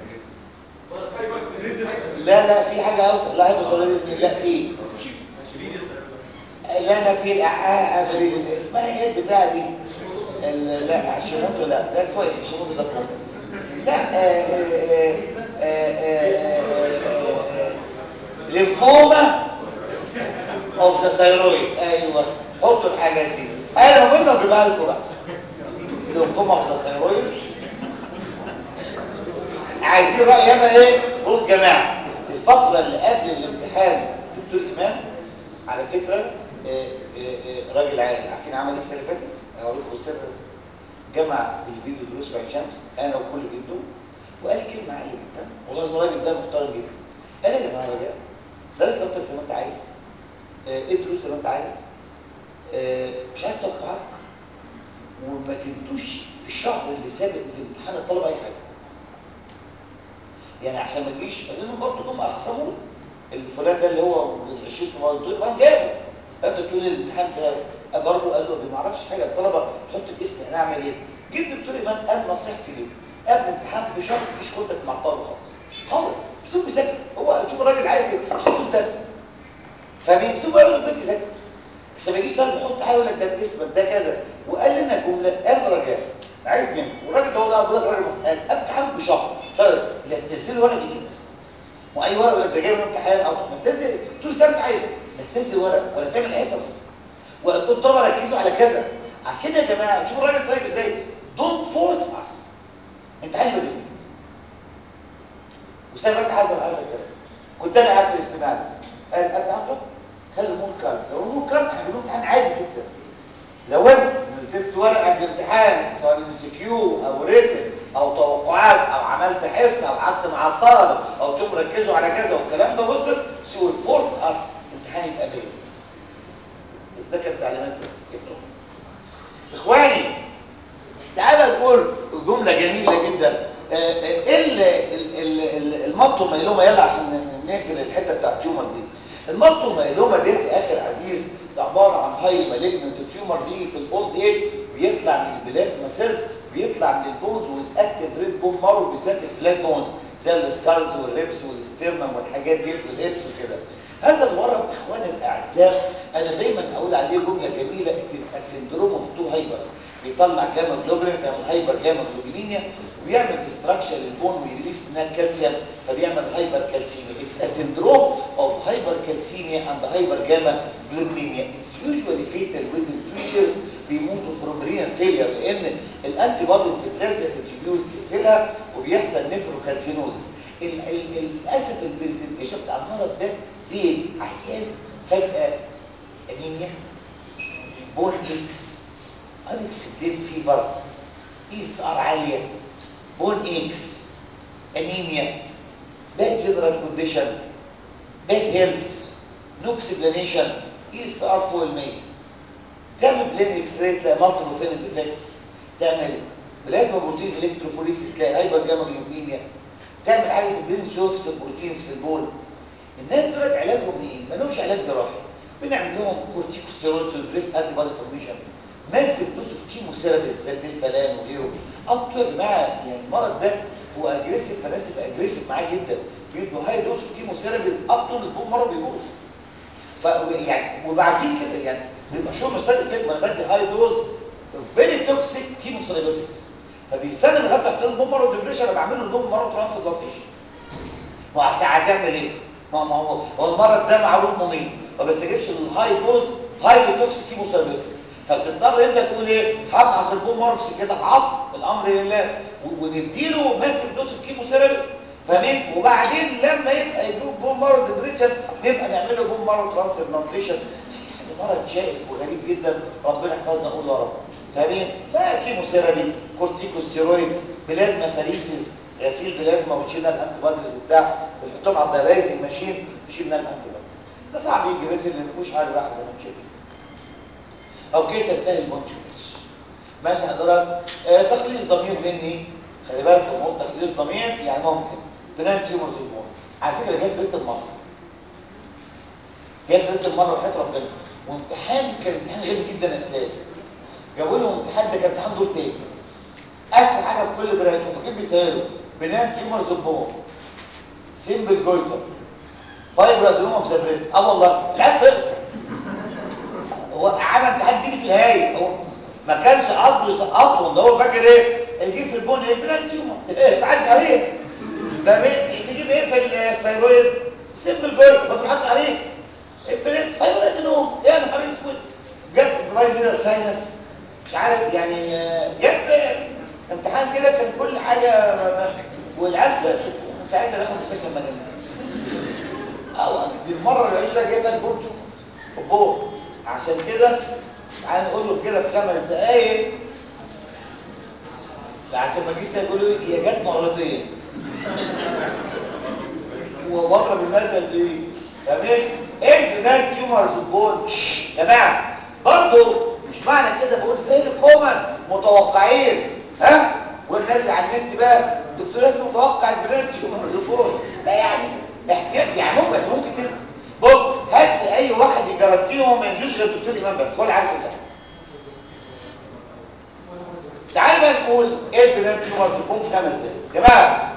لا لا في حاجه اوسع لا هيبوثيروديزم لا في لا لا في الأعاء اسمها ايه البتاعه دي ال- لا هاشيموتو لا ده كويس هاشيموتو ده كويس لا آه، آه، آه، آه، آه، ليمفوما اوف ذا ثايرويد ايوه حطوا الحاجات دي انا منه اجيبها لكم بقى ليمفوما اوف ذا ثايرويد عايزين رايي انا ايه بص يا جماعه في الفتره اللي قبل الامتحان دكتور ايمان على فكره آه، آه، آه، راجل عالم عارفين عمل ايه السنه اللي فاتت هقول لكم السر جمع الفيديو دروس في عين شمس انا وكل بيته وقال كلمه عاليه جدا والله العظيم الراجل ده محترم جدا قال يا جماعه راجل درس نفسك زي ما انت عايز آه، ايه دروس زي ما انت عايز آه، مش عايز توقعات وما تنتوش في الشهر اللي سابق الامتحان الطلبه اي حاجه يعني عشان ما تجيش لانهم برضه هم اقسموا الفلان ده اللي هو ال 20 موضوع ما جابه انت تقول لي الامتحان ده برضه قال له ما اعرفش حاجه الطلبه تحط الاسم انا اعمل ايه جيت دكتور ايمان قال نصيحتي ليه قبل الامتحان بشهر مفيش كونتاكت مع الطلبه خالص خالص بيسيبه بيذاكر هو شوف الراجل عادي بيسيبه درس فبيسيبه يقول له البيت يذاكر بس ما يجيش طالب يحط حاجه يقول لك ده باسمك ده كذا وقال لنا جمله قال رجال عايز منه والراجل ده والله بقول لك راجل محترم قال امتحان بشهر شهر لا تنزل ورق جديد واي ورق يقول لك ده جاي من امتحان او ما تنزل طول السنه انت عايز لا تنزل ورق ولا تعمل حصص ولا تقول الطلبه ركزوا على كذا عشان كده يا جماعه شوفوا الراجل طيب ازاي دونت فورس اس امتحان يبقى ديفيكت وسبب هذا هذا الكلام كنت انا قاعد في الاجتماع ده قال ابدا عم خلي الامور كالم لو الامور كالم هيجيب له امتحان عادي جدا لو انت نزلت ورقه بالامتحان سواء ام سي كيو او ريتن او توقعات او عملت حصه او قعدت مع الطلبه او تقوم ركزوا على كذا والكلام ده وصل سو فورس اس امتحان يبقى بيت ده كانت تعليمات اخواني تعالى نقول جمله جميله جدا آه، آه، ايه ال- ال- ال- ال- المطو ميلوما يلا عشان نقفل الحته بتاعت التيومر دي المطو ميلوما ديت يا اخي العزيز ده عباره عن هاي مالجنت تيومر بيجي في الاولد ايج بيطلع من البلازما سيلز بيطلع من البونز ويز اكتف ريد بون مارو بالذات الفلات بونز زي السكارز والريبس والستيرنم والحاجات ديت والهيبس وكده هذا الورم اخواني الاعزاء انا دايما اقول عليه عليه جمله جميله it is a syndrome of two hypers بيطلع جاما جلوبولين فيعمل هايبر جاما جلوبولينيا ويعمل ديستراكشن للبون ويريليس منها كالسيوم فبيعمل هايبر كالسيميا اتس ا سيندروم اوف هايبر كالسيميا اند هايبر جاما جلوبولينيا اتس يوجوالي فيتال within 2 years بيموتوا فروم رينال فيلير لان الانتي بوديز بتلزق في التيبيوز تقفلها وبيحصل نيفروكالسينوزس للاسف البرزنتيشن بتاع المرض ده ليه عيان فجاه انيميا بون اكس unexplained fever اي اس ار عاليه بون اكس انيميا bad general condition bad health no explanation اي اس ار فوق ال 100 تعمل بلين اكس راي تلاقي مالتيبل فين ديفكتس تعمل بلازما بروتين الكتروفوريسيس تلاقي هايبر جاما جلوبينيا تعمل حاجه اسمها بين شوز في البروتينز في البول الناس دولت علاجهم ايه؟ ما لهمش علاج جراحي بنعمل لهم كورتيكوستيرويد البريست انتي بودي فورميشن ماسك دوس في كيمو ثيرابي زي الفلان وغيره انتوا يا جماعه يعني المرض ده هو اجريسيف فالناس تبقى اجريسيف معاه جدا بيدوا هاي دوز في كيمو ثيرابي اب تو البون مره بيبوظ ف يعني وبعدين كده يعني بيبقى شغل مستند افكت وانا بدي هاي دوز فيري توكسيك كيمو ثيرابيوتكس فبيستنى لغايه ما يحصل بوم مره ديبريشن انا بعمل له البوم مره ترانسبلانتيشن ما هتعمل ايه؟ ما ما هو هو المرض ده معروف مميت ما بيستجيبش للهاي دوز هاي توكسيك كيمو ثيرابيوتكس فبتضطر انت تقول ايه هبعث البوم مارس كده في عصر الامر لله ونديله ماسك دوز في كيمو ثيرابيست فاهمين وبعدين لما يبقى يجيب بوم مارو ديبريشن نبقى نعمل له بوم مارو ترانسبلانتيشن يعني مرض شائك وغريب جدا ربنا يحفظنا نقول يا رب فاهمين فكيمو ثيرابي كورتيكوستيرويد بلازما فريسيس غسيل بلازما وتشيلنا الانتي بوديز وبتاع بنحطهم على الدايلايزنج ماشين وشيلنا الانتي بوديز ده صعب يجي ريتن اللي ما فيهوش حاجه بقى زي ما انتم شايفين او كده تنتهي المونتشوز ماشي حضرتك آه تخليص ضمير مني خلي بالك لما قلت تخليص ضمير يعني ممكن بنان تيومرز المور على فكره جت ليله المره جت ليله المره وحياه ربنا وامتحان كان امتحان غالي جدا يا اسلام جابوا لهم امتحان ده كان امتحان دور تاني اكثر حاجه في كل برانش وفاكرين بيسالوا بنان تيومرز المور سيمبل جويتر فايبر ادروما في ذا بريست اه والله العيال صفر هو عمل امتحان ديني في الهاي هو ما كانش قصده يسقطهم ده هو فاكر ايه يجيب في البون ايه بلان تيومر ما عادش عليه فاهمين يجيب ايه في الثيرويد سيمبل جوي ما بنحطش عليه البريس فايبر ادينوم يا نهار اسود جاب برايم ليدر ساينس مش عارف يعني جاب امتحان كده كان كل حاجه والعيال ساعتها دخلوا مستشفى المجانين دي المره اللي قال لك جايبها البورتو البور عشان كده تعال نقول له كده في خمس دقايق عشان ما يجيش يقول له هي جت مرتين واضرب المثل بايه تمام ايه البنات تيومرز البون يا جماعه برضه مش معنى كده بقول فين كومن متوقعين ها والناس على النت بقى الدكتور لازم متوقع البنات تيومرز البون لا يعني احتياط يعني ممكن بس ممكن تنسى بص هات لي اي واحد يجربتيهم ما ينزلوش غير الدكتور امام بس ولا عارف ده تعال بقى نقول ايه البنات تيومر تكون في خمس دقايق يا جماعه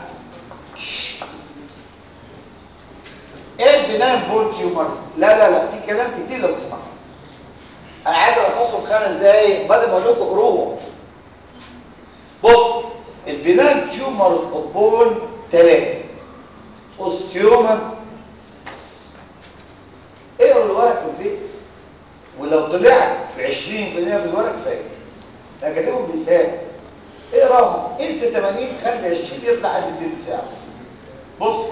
ايه البنان بون تيومرز لا لا لا في كلام كتير لو تسمعوا انا عايز الخصه في خمس دقايق بدل ما اقول لكم قروهم بص البنان تيومر بون ثلاثه اوستيوما اقروا الورق في البيت ولو طلعت ب 20% في الورق كفايه انا كاتبهم بلسان اقراهم انسى 80 خلي 20 يطلع قد التلت ساعه بص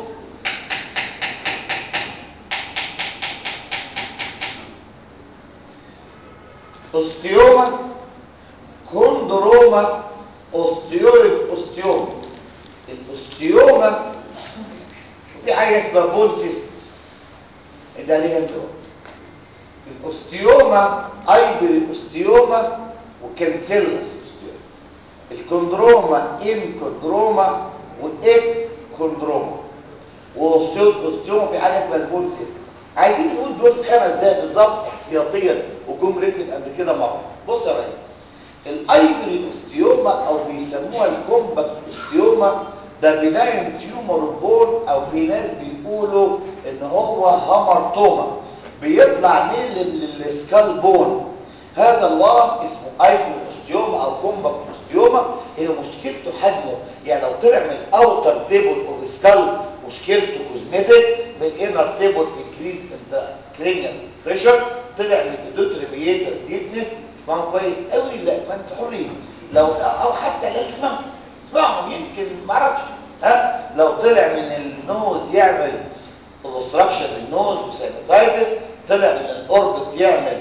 اوستيوما كوندروما اوستيويد اوستيوما الاوستيوما في حاجه اسمها بون سيست ده ليها الدور الاوستيوما ايبري اوستيوما وكانسيلس اوستيوما الكوندروما انكوندروما وايك كوندروما واوستيوما في حاجه اسمها البون سيست عايزين نقول دول في خمس دقايق بالظبط احتياطيا وجم ريتم قبل كده مره بص يا ريس الايفري اوستيوما او بيسموها الكومباكت اوستيوما ده بناين تيومر بون او في ناس بيقولوا ان هو هامرتوما بيطلع ميل للسكال بون هذا الورم اسمه ايكون اوستيوما او كومباكت اوستيوما هي مشكلته حجمه يعني لو طلع من الاوتر تيبل اوف سكال مشكلته كوزمتيك من الانر تيبل انكريز ان ذا كرينيال بريشر طلع من الدوتريميتس ديفنس اسمعوا كويس قوي لا ما انتوا حرين لو او حتى لا اسمعوا اسمعوا يمكن ما اعرفش ها لو طلع من النوز يعمل اوبستراكشن للنوز وسينوسايتس طلع من الاوربت يعمل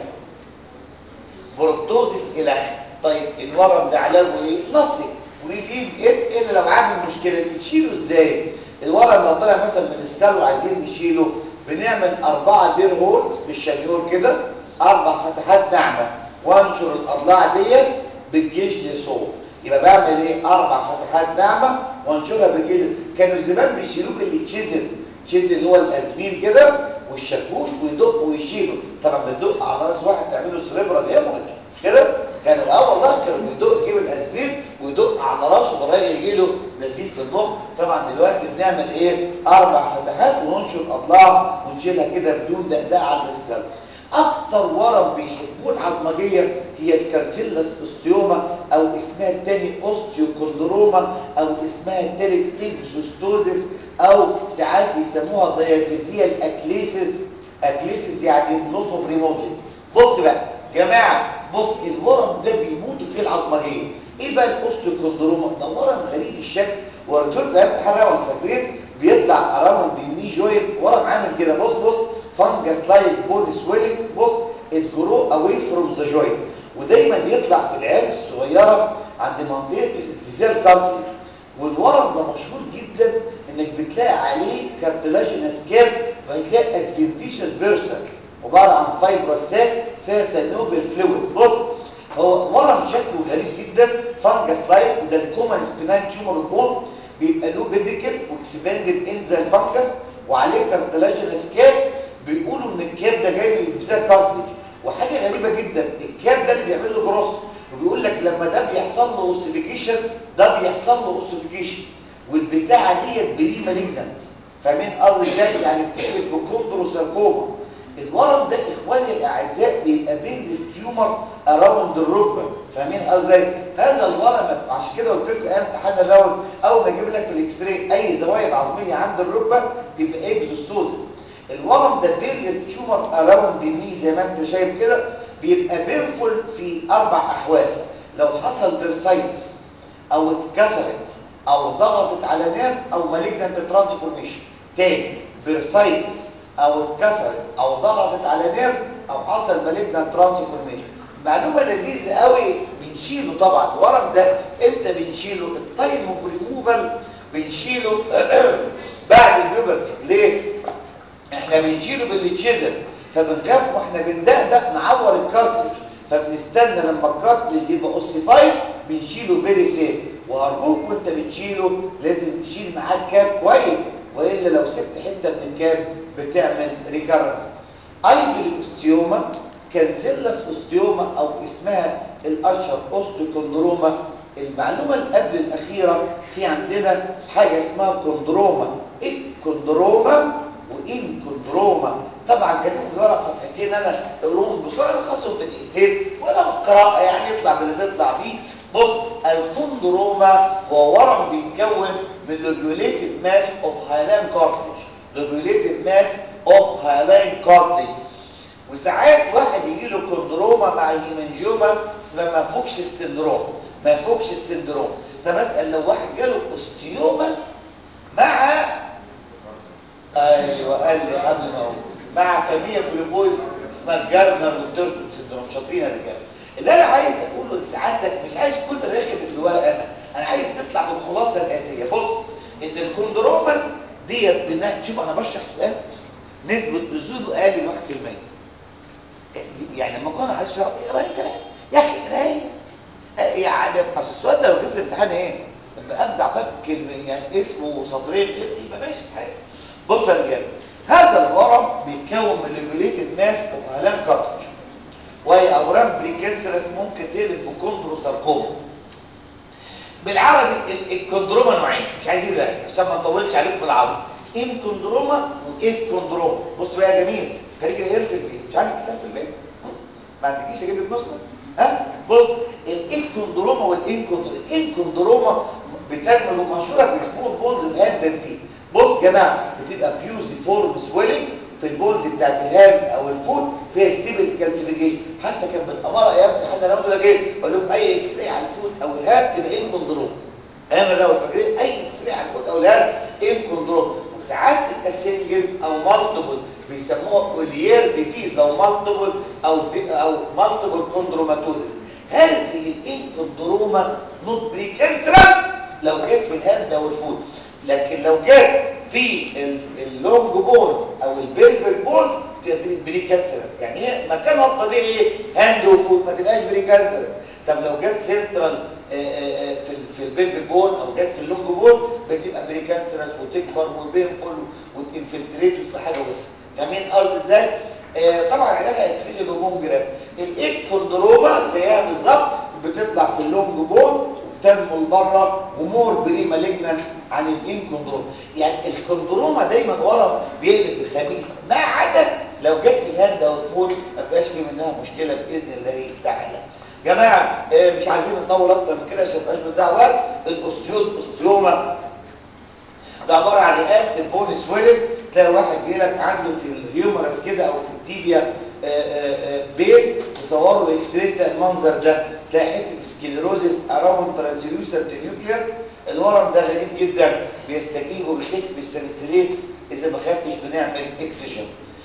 بروتوزيس الى طيب الورم ده علاجه ايه نصي ويليف ايه الا لو عامل مشكله بنشيله ازاي الورم لو طلع مثلا من السكال وعايزين نشيله بنعمل أربعة بير هولز بالشنيور كده أربع فتحات ناعمة وانشر الأضلاع ديت بالجيش لصوب يبقى بعمل ايه أربع فتحات ناعمة وانشرها بالجيش كانوا زمان بيشيلوه بالتشيزل تشيزل اللي هو الأزميل كده والشاكوش ويدق ويشيله طبعا بتدق على راس واحد تعمله سريبرال هيموريج مش كده كانوا اه والله كانوا بيدق يجيب الاسبيل ويدق على راسه فالراجل يجي له نزيف في المخ طبعا دلوقتي بنعمل ايه اربع فتحات وننشر اضلاع ونشيلها كده بدون دقدقه على الاسكال اكتر ورم بيحبوه العظمجيه هي الكارسيلاس اوستيوما او اسمها الثاني اوستيوكوندروما او اسمها الثالث اكزوستوزيس او ساعات يسموها ديافيزيال اكليسيس اكليسيس يعني نصف ريموتلي بص بقى جماعه بص الورم ده بيموتوا فيه العظمجيه ايه بقى الاوستيوكوندروما ده ورم غريب الشكل وريت لكم امتى حلقه فاكرين بيطلع اراوند الني جوينت ورم عامل كده بص بص فانجس لايك بون سويلنج بص ات جرو اواي فروم ذا جوينت ودايما يطلع في العيال الصغيره عند منطقه الفيزيال كارتلج والورم ده مشهور جدا انك بتلاقي عليه كارتلاجينس كيرف فهتلاقي ادفنتيشس بيرسل عباره عن فايبروسات فيها سينوفيل فلويد بص هو ورم شكله غريب جدا فانجس لايك وده الكومن سبينال تيومر بون بيبقى له بيديكل واكسباندد انزل فانجس وعليه كارتلاجينس كيرف بيقولوا ان الكيرف ده جاي من الفيزيال كارتلج وحاجه غريبه جدا الكيرف ده اللي بيعمل له جروس وبيقول لك لما ده بيحصل له اوستيفيكيشن ده بيحصل له اوستيفيكيشن والبتاعه ديت بري مالجنت فاهمين قصدي ازاي يعني بتقلب بكوندروساركوما الورم ده اخواني الاعزاء بيبقى بين الستيومر اراوند الركبه فاهمين قصدي هذا الورم عشان كده قلت لكم ايام امتحان الاول اول ما اجيب لك في الاكس راي اي زوايد عظميه عند الركبه تبقى اكزوستوزيس الورم ده بين الستيومر اراوند الني زي ما انت شايف كده بيبقى بينفل في اربع احوال لو حصل بيرسايتس او اتكسرت او ضغطت على نيرف او مالجنت ترانسفورميشن تاني بيرسايتس او اتكسرت او ضغطت على نيرف او حصل مالجنت ترانسفورميشن معلومه لذيذه قوي بنشيله طبعا الورم ده امتى بنشيله التايم اوف ريموفال بنشيله بعد البيوبرتي ليه احنا بنشيله بالتشيزل فبنخاف واحنا بندقدق نعور الكارتلج فبنستنى لما الكارتلج يبقى اوسيفايد بنشيله فيري سيف وارجوك وانت بتشيله لازم تشيل معاه كاب كويس والا لو سبت حته من الكاب بتعمل ريكارنس ايفري اوستيوما كانسيلاس اوستيوما او اسمها الاشهر اوستيوكوندروما المعلومه اللي قبل الاخيره في عندنا حاجه اسمها كوندروما ايه كوندروما وان كوندروما طبعا كاتب في ورق صفحتين انا اقراهم بسرعه الخصهم في دقيقتين وانا بالقراءه يعني يطلع باللي تطلع بيه بص الكوندروما هو ورم بيتكون من لوبيوليتد ماس اوف هايلاين كارتلج لوبيوليتد ماس اوف هايلاين كارتلج وساعات واحد يجي له كوندروما مع هيمنجوما اسمها ما فوكش السندروم ما فوكش السندروم طب اسال لو واحد جاله اوستيوما مع ايوه قال لي قبل ما اقول مع فاميليا جلوكوز اسمها جارنر والتورتل سندروم شاطرين يا رجاله اللي انا عايز اقوله لسعادتك مش عايز كل الرغي اللي في الورقه انا انا عايز تطلع بالخلاصه الاتيه بص ان الكوندروماس ديت بناء شوف انا بشرح سؤال نسبه نزوله اقل من 1% يعني لما كنا عايز اقرا انت يا اخي قرايه يعني اصل السؤال ده لو جه في الامتحان ايه؟ لما ابدا اعطاك كلمه يعني اسمه وسطرين يبقى ماشي حاجه بص يا رجاله هذا الورم بيتكون من ليفيليتد ماس اوف هالان كارتج وهي اورام بريكنسلس ممكن تقلب بكوندروساركوما بالعربي الكوندروما نوعين مش عايزين بقى عشان ما نطولش عليكم في العربي ان كوندروما وايه كوندروما بص بقى يا جميل خليك غير في البيت مش عندك كتاب في البيت ما عندكيش اجيب لك نسخه ها بص الاكتندروما والانكوندروما الانكوندروما بتعمل مشهوره باسمه بولز الهاند فيه بص يا جماعه بتبقى فيوزي فورم سويلنج في البولز بتاعت الهاند او الفوت فيها ستيبل كالسيفيكيشن حتى كان بالاماره ايام حتى لو ده جه اقول لكم اي اكس راي على الفوت او الهاند يبقى انكوندروما ايام الراوت فاكرين اي اكس راي على الفوت او الهاند انكوندروما وساعات تبقى سنجل او مالتيبل بيسموها اوليير ديزيز لو مالتيبل او دي او مالتيبل كوندروماتوزيس هذه الانكوندروما نوت بريكانسرس لو جت في الهاند او الفوت لكن لو جت في اللونج بونز او البلفيك بونز تبقى بريكانسرس يعني هي مكانها الطبيعي ايه هاند وفوت ما تبقاش بريكانسرس طب لو جت سنترال في في البلفيك بون او جت في اللونج بون بتبقى بريكانسرس وتكبر وبينفول وتنفلتريت وتبقى حاجه وسخه فاهمين قصدي ازاي آه طبعا علاجها اكسجين وبوم جراف الاكتروندروما زيها بالظبط بتطلع في اللونج بون وبتنمو لبره ومور بري مالجنان عن الانكوندروما يعني الكوندروما دايما ورا بيقلب بخميس ما عدا لو جت في الهاند او الفوت ما بقاش في منها مشكله باذن الله تعالى جماعه آه مش عايزين نطول اكتر من كده عشان ما يبقاش بنضيع وقت الاوستيوت اوستيوما ده عباره عن رئات البون سويلنج تلاقي واحد جاي لك عنده في الهيومرس كده او في التيبيا بين تصوروا اكس راي المنظر ده تلاقي حته سكليروزس اراوند ترانسليوسنت نيوكليوس الورم ده غريب جدا بيستجيب وبيخف بالساليسيليتس اذا ما خفتش بنعمل اكسجين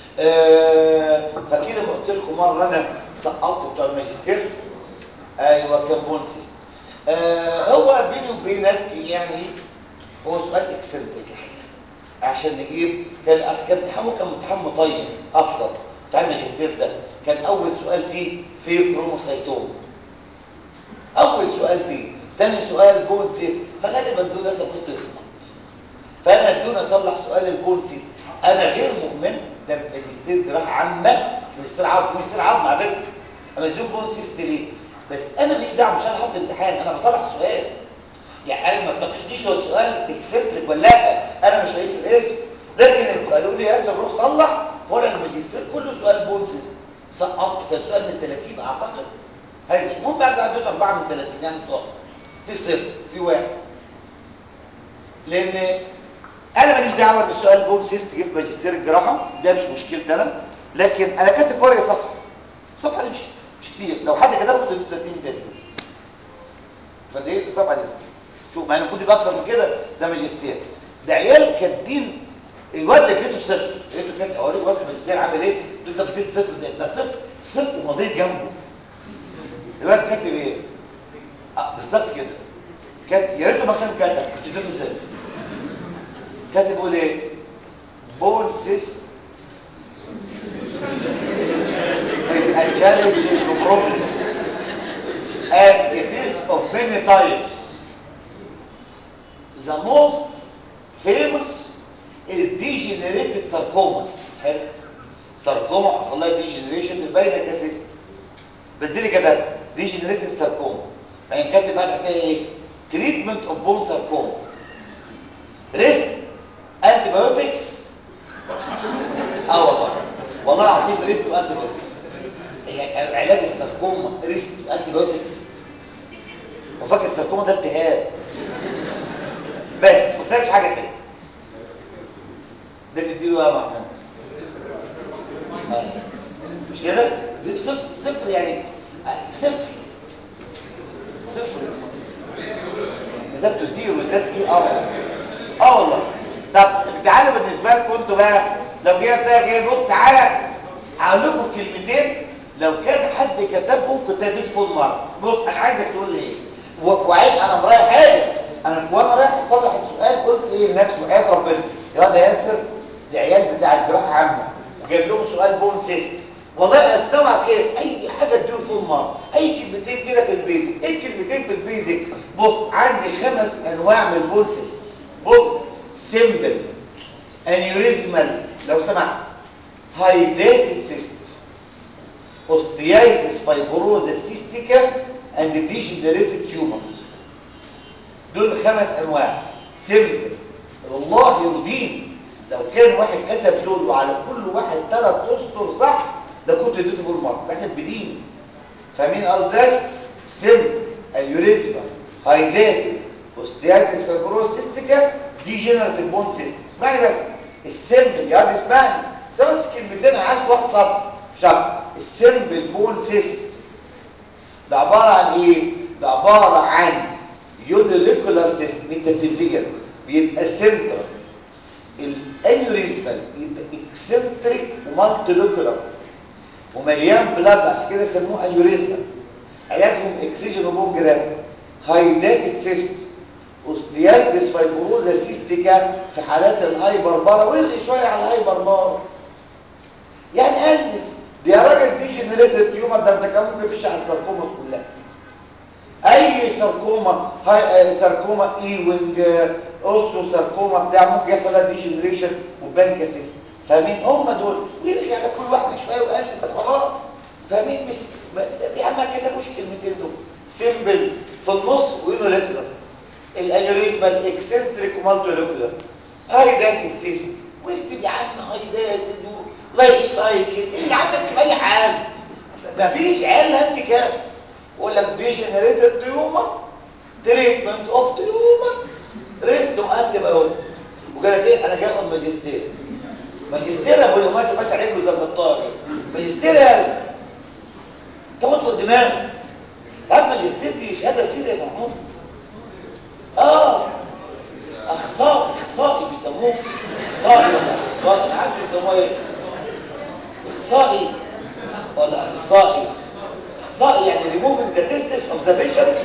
أه فاكرين لما قلت لكم مره انا سقطت بتوع الماجستير ايوه كان بونسيس أه هو بيني وبينك يعني هو سؤال اكسنتريك الحقيقه عشان نجيب كان اصل كان امتحانه كان امتحان مطيب اصلا بتاع الماجستير ده كان اول سؤال فيه في كروموسايتوم اول سؤال فيه ثاني سؤال بون سيست فغالبا دول ناس المفروض تسقط فانا ادوني اصلح سؤال البون سيست انا غير مؤمن ده ماجستير جراحه عامه ماجستير عظم ماجستير عظم على فكره انا مديون بون سيست ليه بس انا ماليش دعوه مش انا احط امتحان انا بصلح السؤال يعني انا ما تناقشنيش هو السؤال اكسنتريك ولا لا انا مش رئيس الاسم لكن قالوا لي ياسر روح صلح ورق الماجستير كله سؤال بون سيست سقطت كان سؤال من 30 اعتقد هذه المهم بعد عديت 4 من 30 يعني صفر في صفر في واحد لان انا ماليش دعوه بالسؤال بوم سيست جه في ماجستير الجراحه ده مش مشكلتي انا لكن انا كاتب ورقه صفحه الصفحه دي مش مش كتير لو حد كتبه 30 30 فدي الصفحه دي شوف ما المفروض يبقى اكثر من كده ده ماجستير ده عيال كاتبين الواد اللي اديته صفر اديته كاتب اوريك واسم الماجستير عامل ايه قلت له انت اديت صفر ده, ده صفر صفر ومضيت جنبه الواد كاتب ايه اه بالظبط كده كاتب يا ريته ما كان كاتب كنت اديته صفر كاتب يقول ايه بون سيس is a challenge to problem and it is of many types the most famous is degenerated sarcoma حلو ساركوما حصل لها ديجنريشن باينه كاسيس بس دي اللي كده ديجنريتد ساركوما يعني كاتب بقى تحتها ايه تريتمنت اوف بون ساركوما ريست انتي بايوتكس اه والله والله العظيم ريست وانتي بايوتكس هي علاج الساركوما ريست وانتي بايوتكس وفاكر الساركوما ده التهاب بس ما قلتلكش حاجه تانيه ده تديله بقى محمود آه. مش كده دي صفر صفر يعني صفر صفر ذات زيرو ذات ايه اه اه والله طب تعالوا بالنسبه لكم انتوا بقى لو جه ده جاي بص تعالى هقول لكم كلمتين لو كان حد كتبهم كنت هديت فول مره بص انا عايزك تقول لي ايه وعيد انا مرايح حاجه انا وانا رايح اصلح السؤال قلت ايه لنفسي وحياه ربنا يا ده ياسر دي عيال بتاع الجراحه عامه وجايب لهم سؤال بون سيست والله اتنوع خير اي حاجه اديله فول مره اي كلمتين كده في البيزك ايه كلمتين في البيزك بص عندي خمس انواع من البون سيست بص سيمبل انيوريزمال لو سمحت هايديتد سيست اوستيايتس فايبروزا سيستيكا اند ديجنريتد تيومرز دول خمس انواع سيمبل والله يدين لو كان واحد كتب لود وعلى كل واحد ثلاث اسطر صح ده كنت اديته فول مارك احنا بدين فاهمين قصدي سم اليوريزما هايدات اوستياتس فايبروسيستيكا ديجنراتيف بون سيست اسمعني بس السمبل يا واد اسمعني بس كلمتين عايز واحد سطر شرح السمبل بون سيست ده عباره عن ايه ده عباره عن يونيليكولار سيست ميتافيزيكال بيبقى سنترال الانيوريزمال يبقى اكسنتريك ومالتيلوكولار ومليان بلاد عشان كده سموه انيوريزمال علاجهم اكسجين وبون جراف هايداتد سيست اوستياتس فايبروزا سيستيكا في حالات الهايبر بارا واللي شويه على الهايبر بارا يعني الف دي يا راجل دي جنريتد تيومر ده انت كان ممكن تمشي على الساركوماس كلها اي ساركوما هاي ساركوما ايوينج اوستو ساركوما بتاع ممكن يحصل لها ديجنريشن وبانكاسيس فاهمين هم دول ويرجع على كل واحده شويه والف خلاص فاهمين مش يا عم كده مش كلمتين دول سيمبل في النص ويونوليكولار الانيوريزمال اكسنتريك ومالتيلوكولار هايداتد سيست واكتب يا عم هايداتد لايف سايكل ايه يا عم اكتب اي حاجه مفيش عيال هاند كام يقول لك ديجنريتد تيومر تريتمنت اوف تيومر ريست وانتي بايوتيك وقال لك ايه انا جاي اخد ماجستير ماجستير يا ابو اليومات فاتح رجله زي البطاري ماجستير يا تاخد فوق الدماغ هات ماجستير دي شهاده سيريس يا محمود اه اخصائي اخصائي بيسموه اخصائي ولا اخصائي انا عارف بيسموه ايه اخصائي ولا اخصائي اخصائي يعني removing the testes of the patients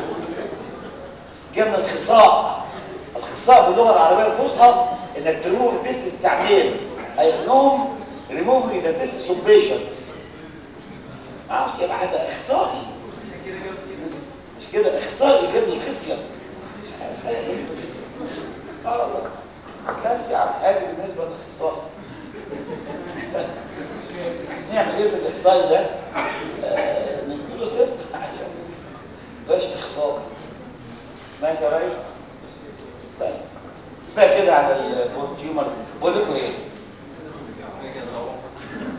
جاء من الخصاء الخصاء باللغه العربيه الفصحى انك تريموف التستس تعمير اي انهم removing the testes of patients معرفش يبقى هيبقى اخصائي مش كده اخصائي جاء من الخصيه مش عارف حاجه غريبه كده اه والله بس يا عم ادي بالنسبه للاخصائي نعمل ايه في الاخصائي ده آه نديله صفر عشان باش اخصائي ماشي يا ريس بس كفايه كده على البون تيومر بقول لكم ايه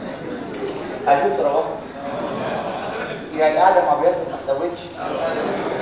عايزين تروحوا يعني قاعده مع بياسر ما حلوتش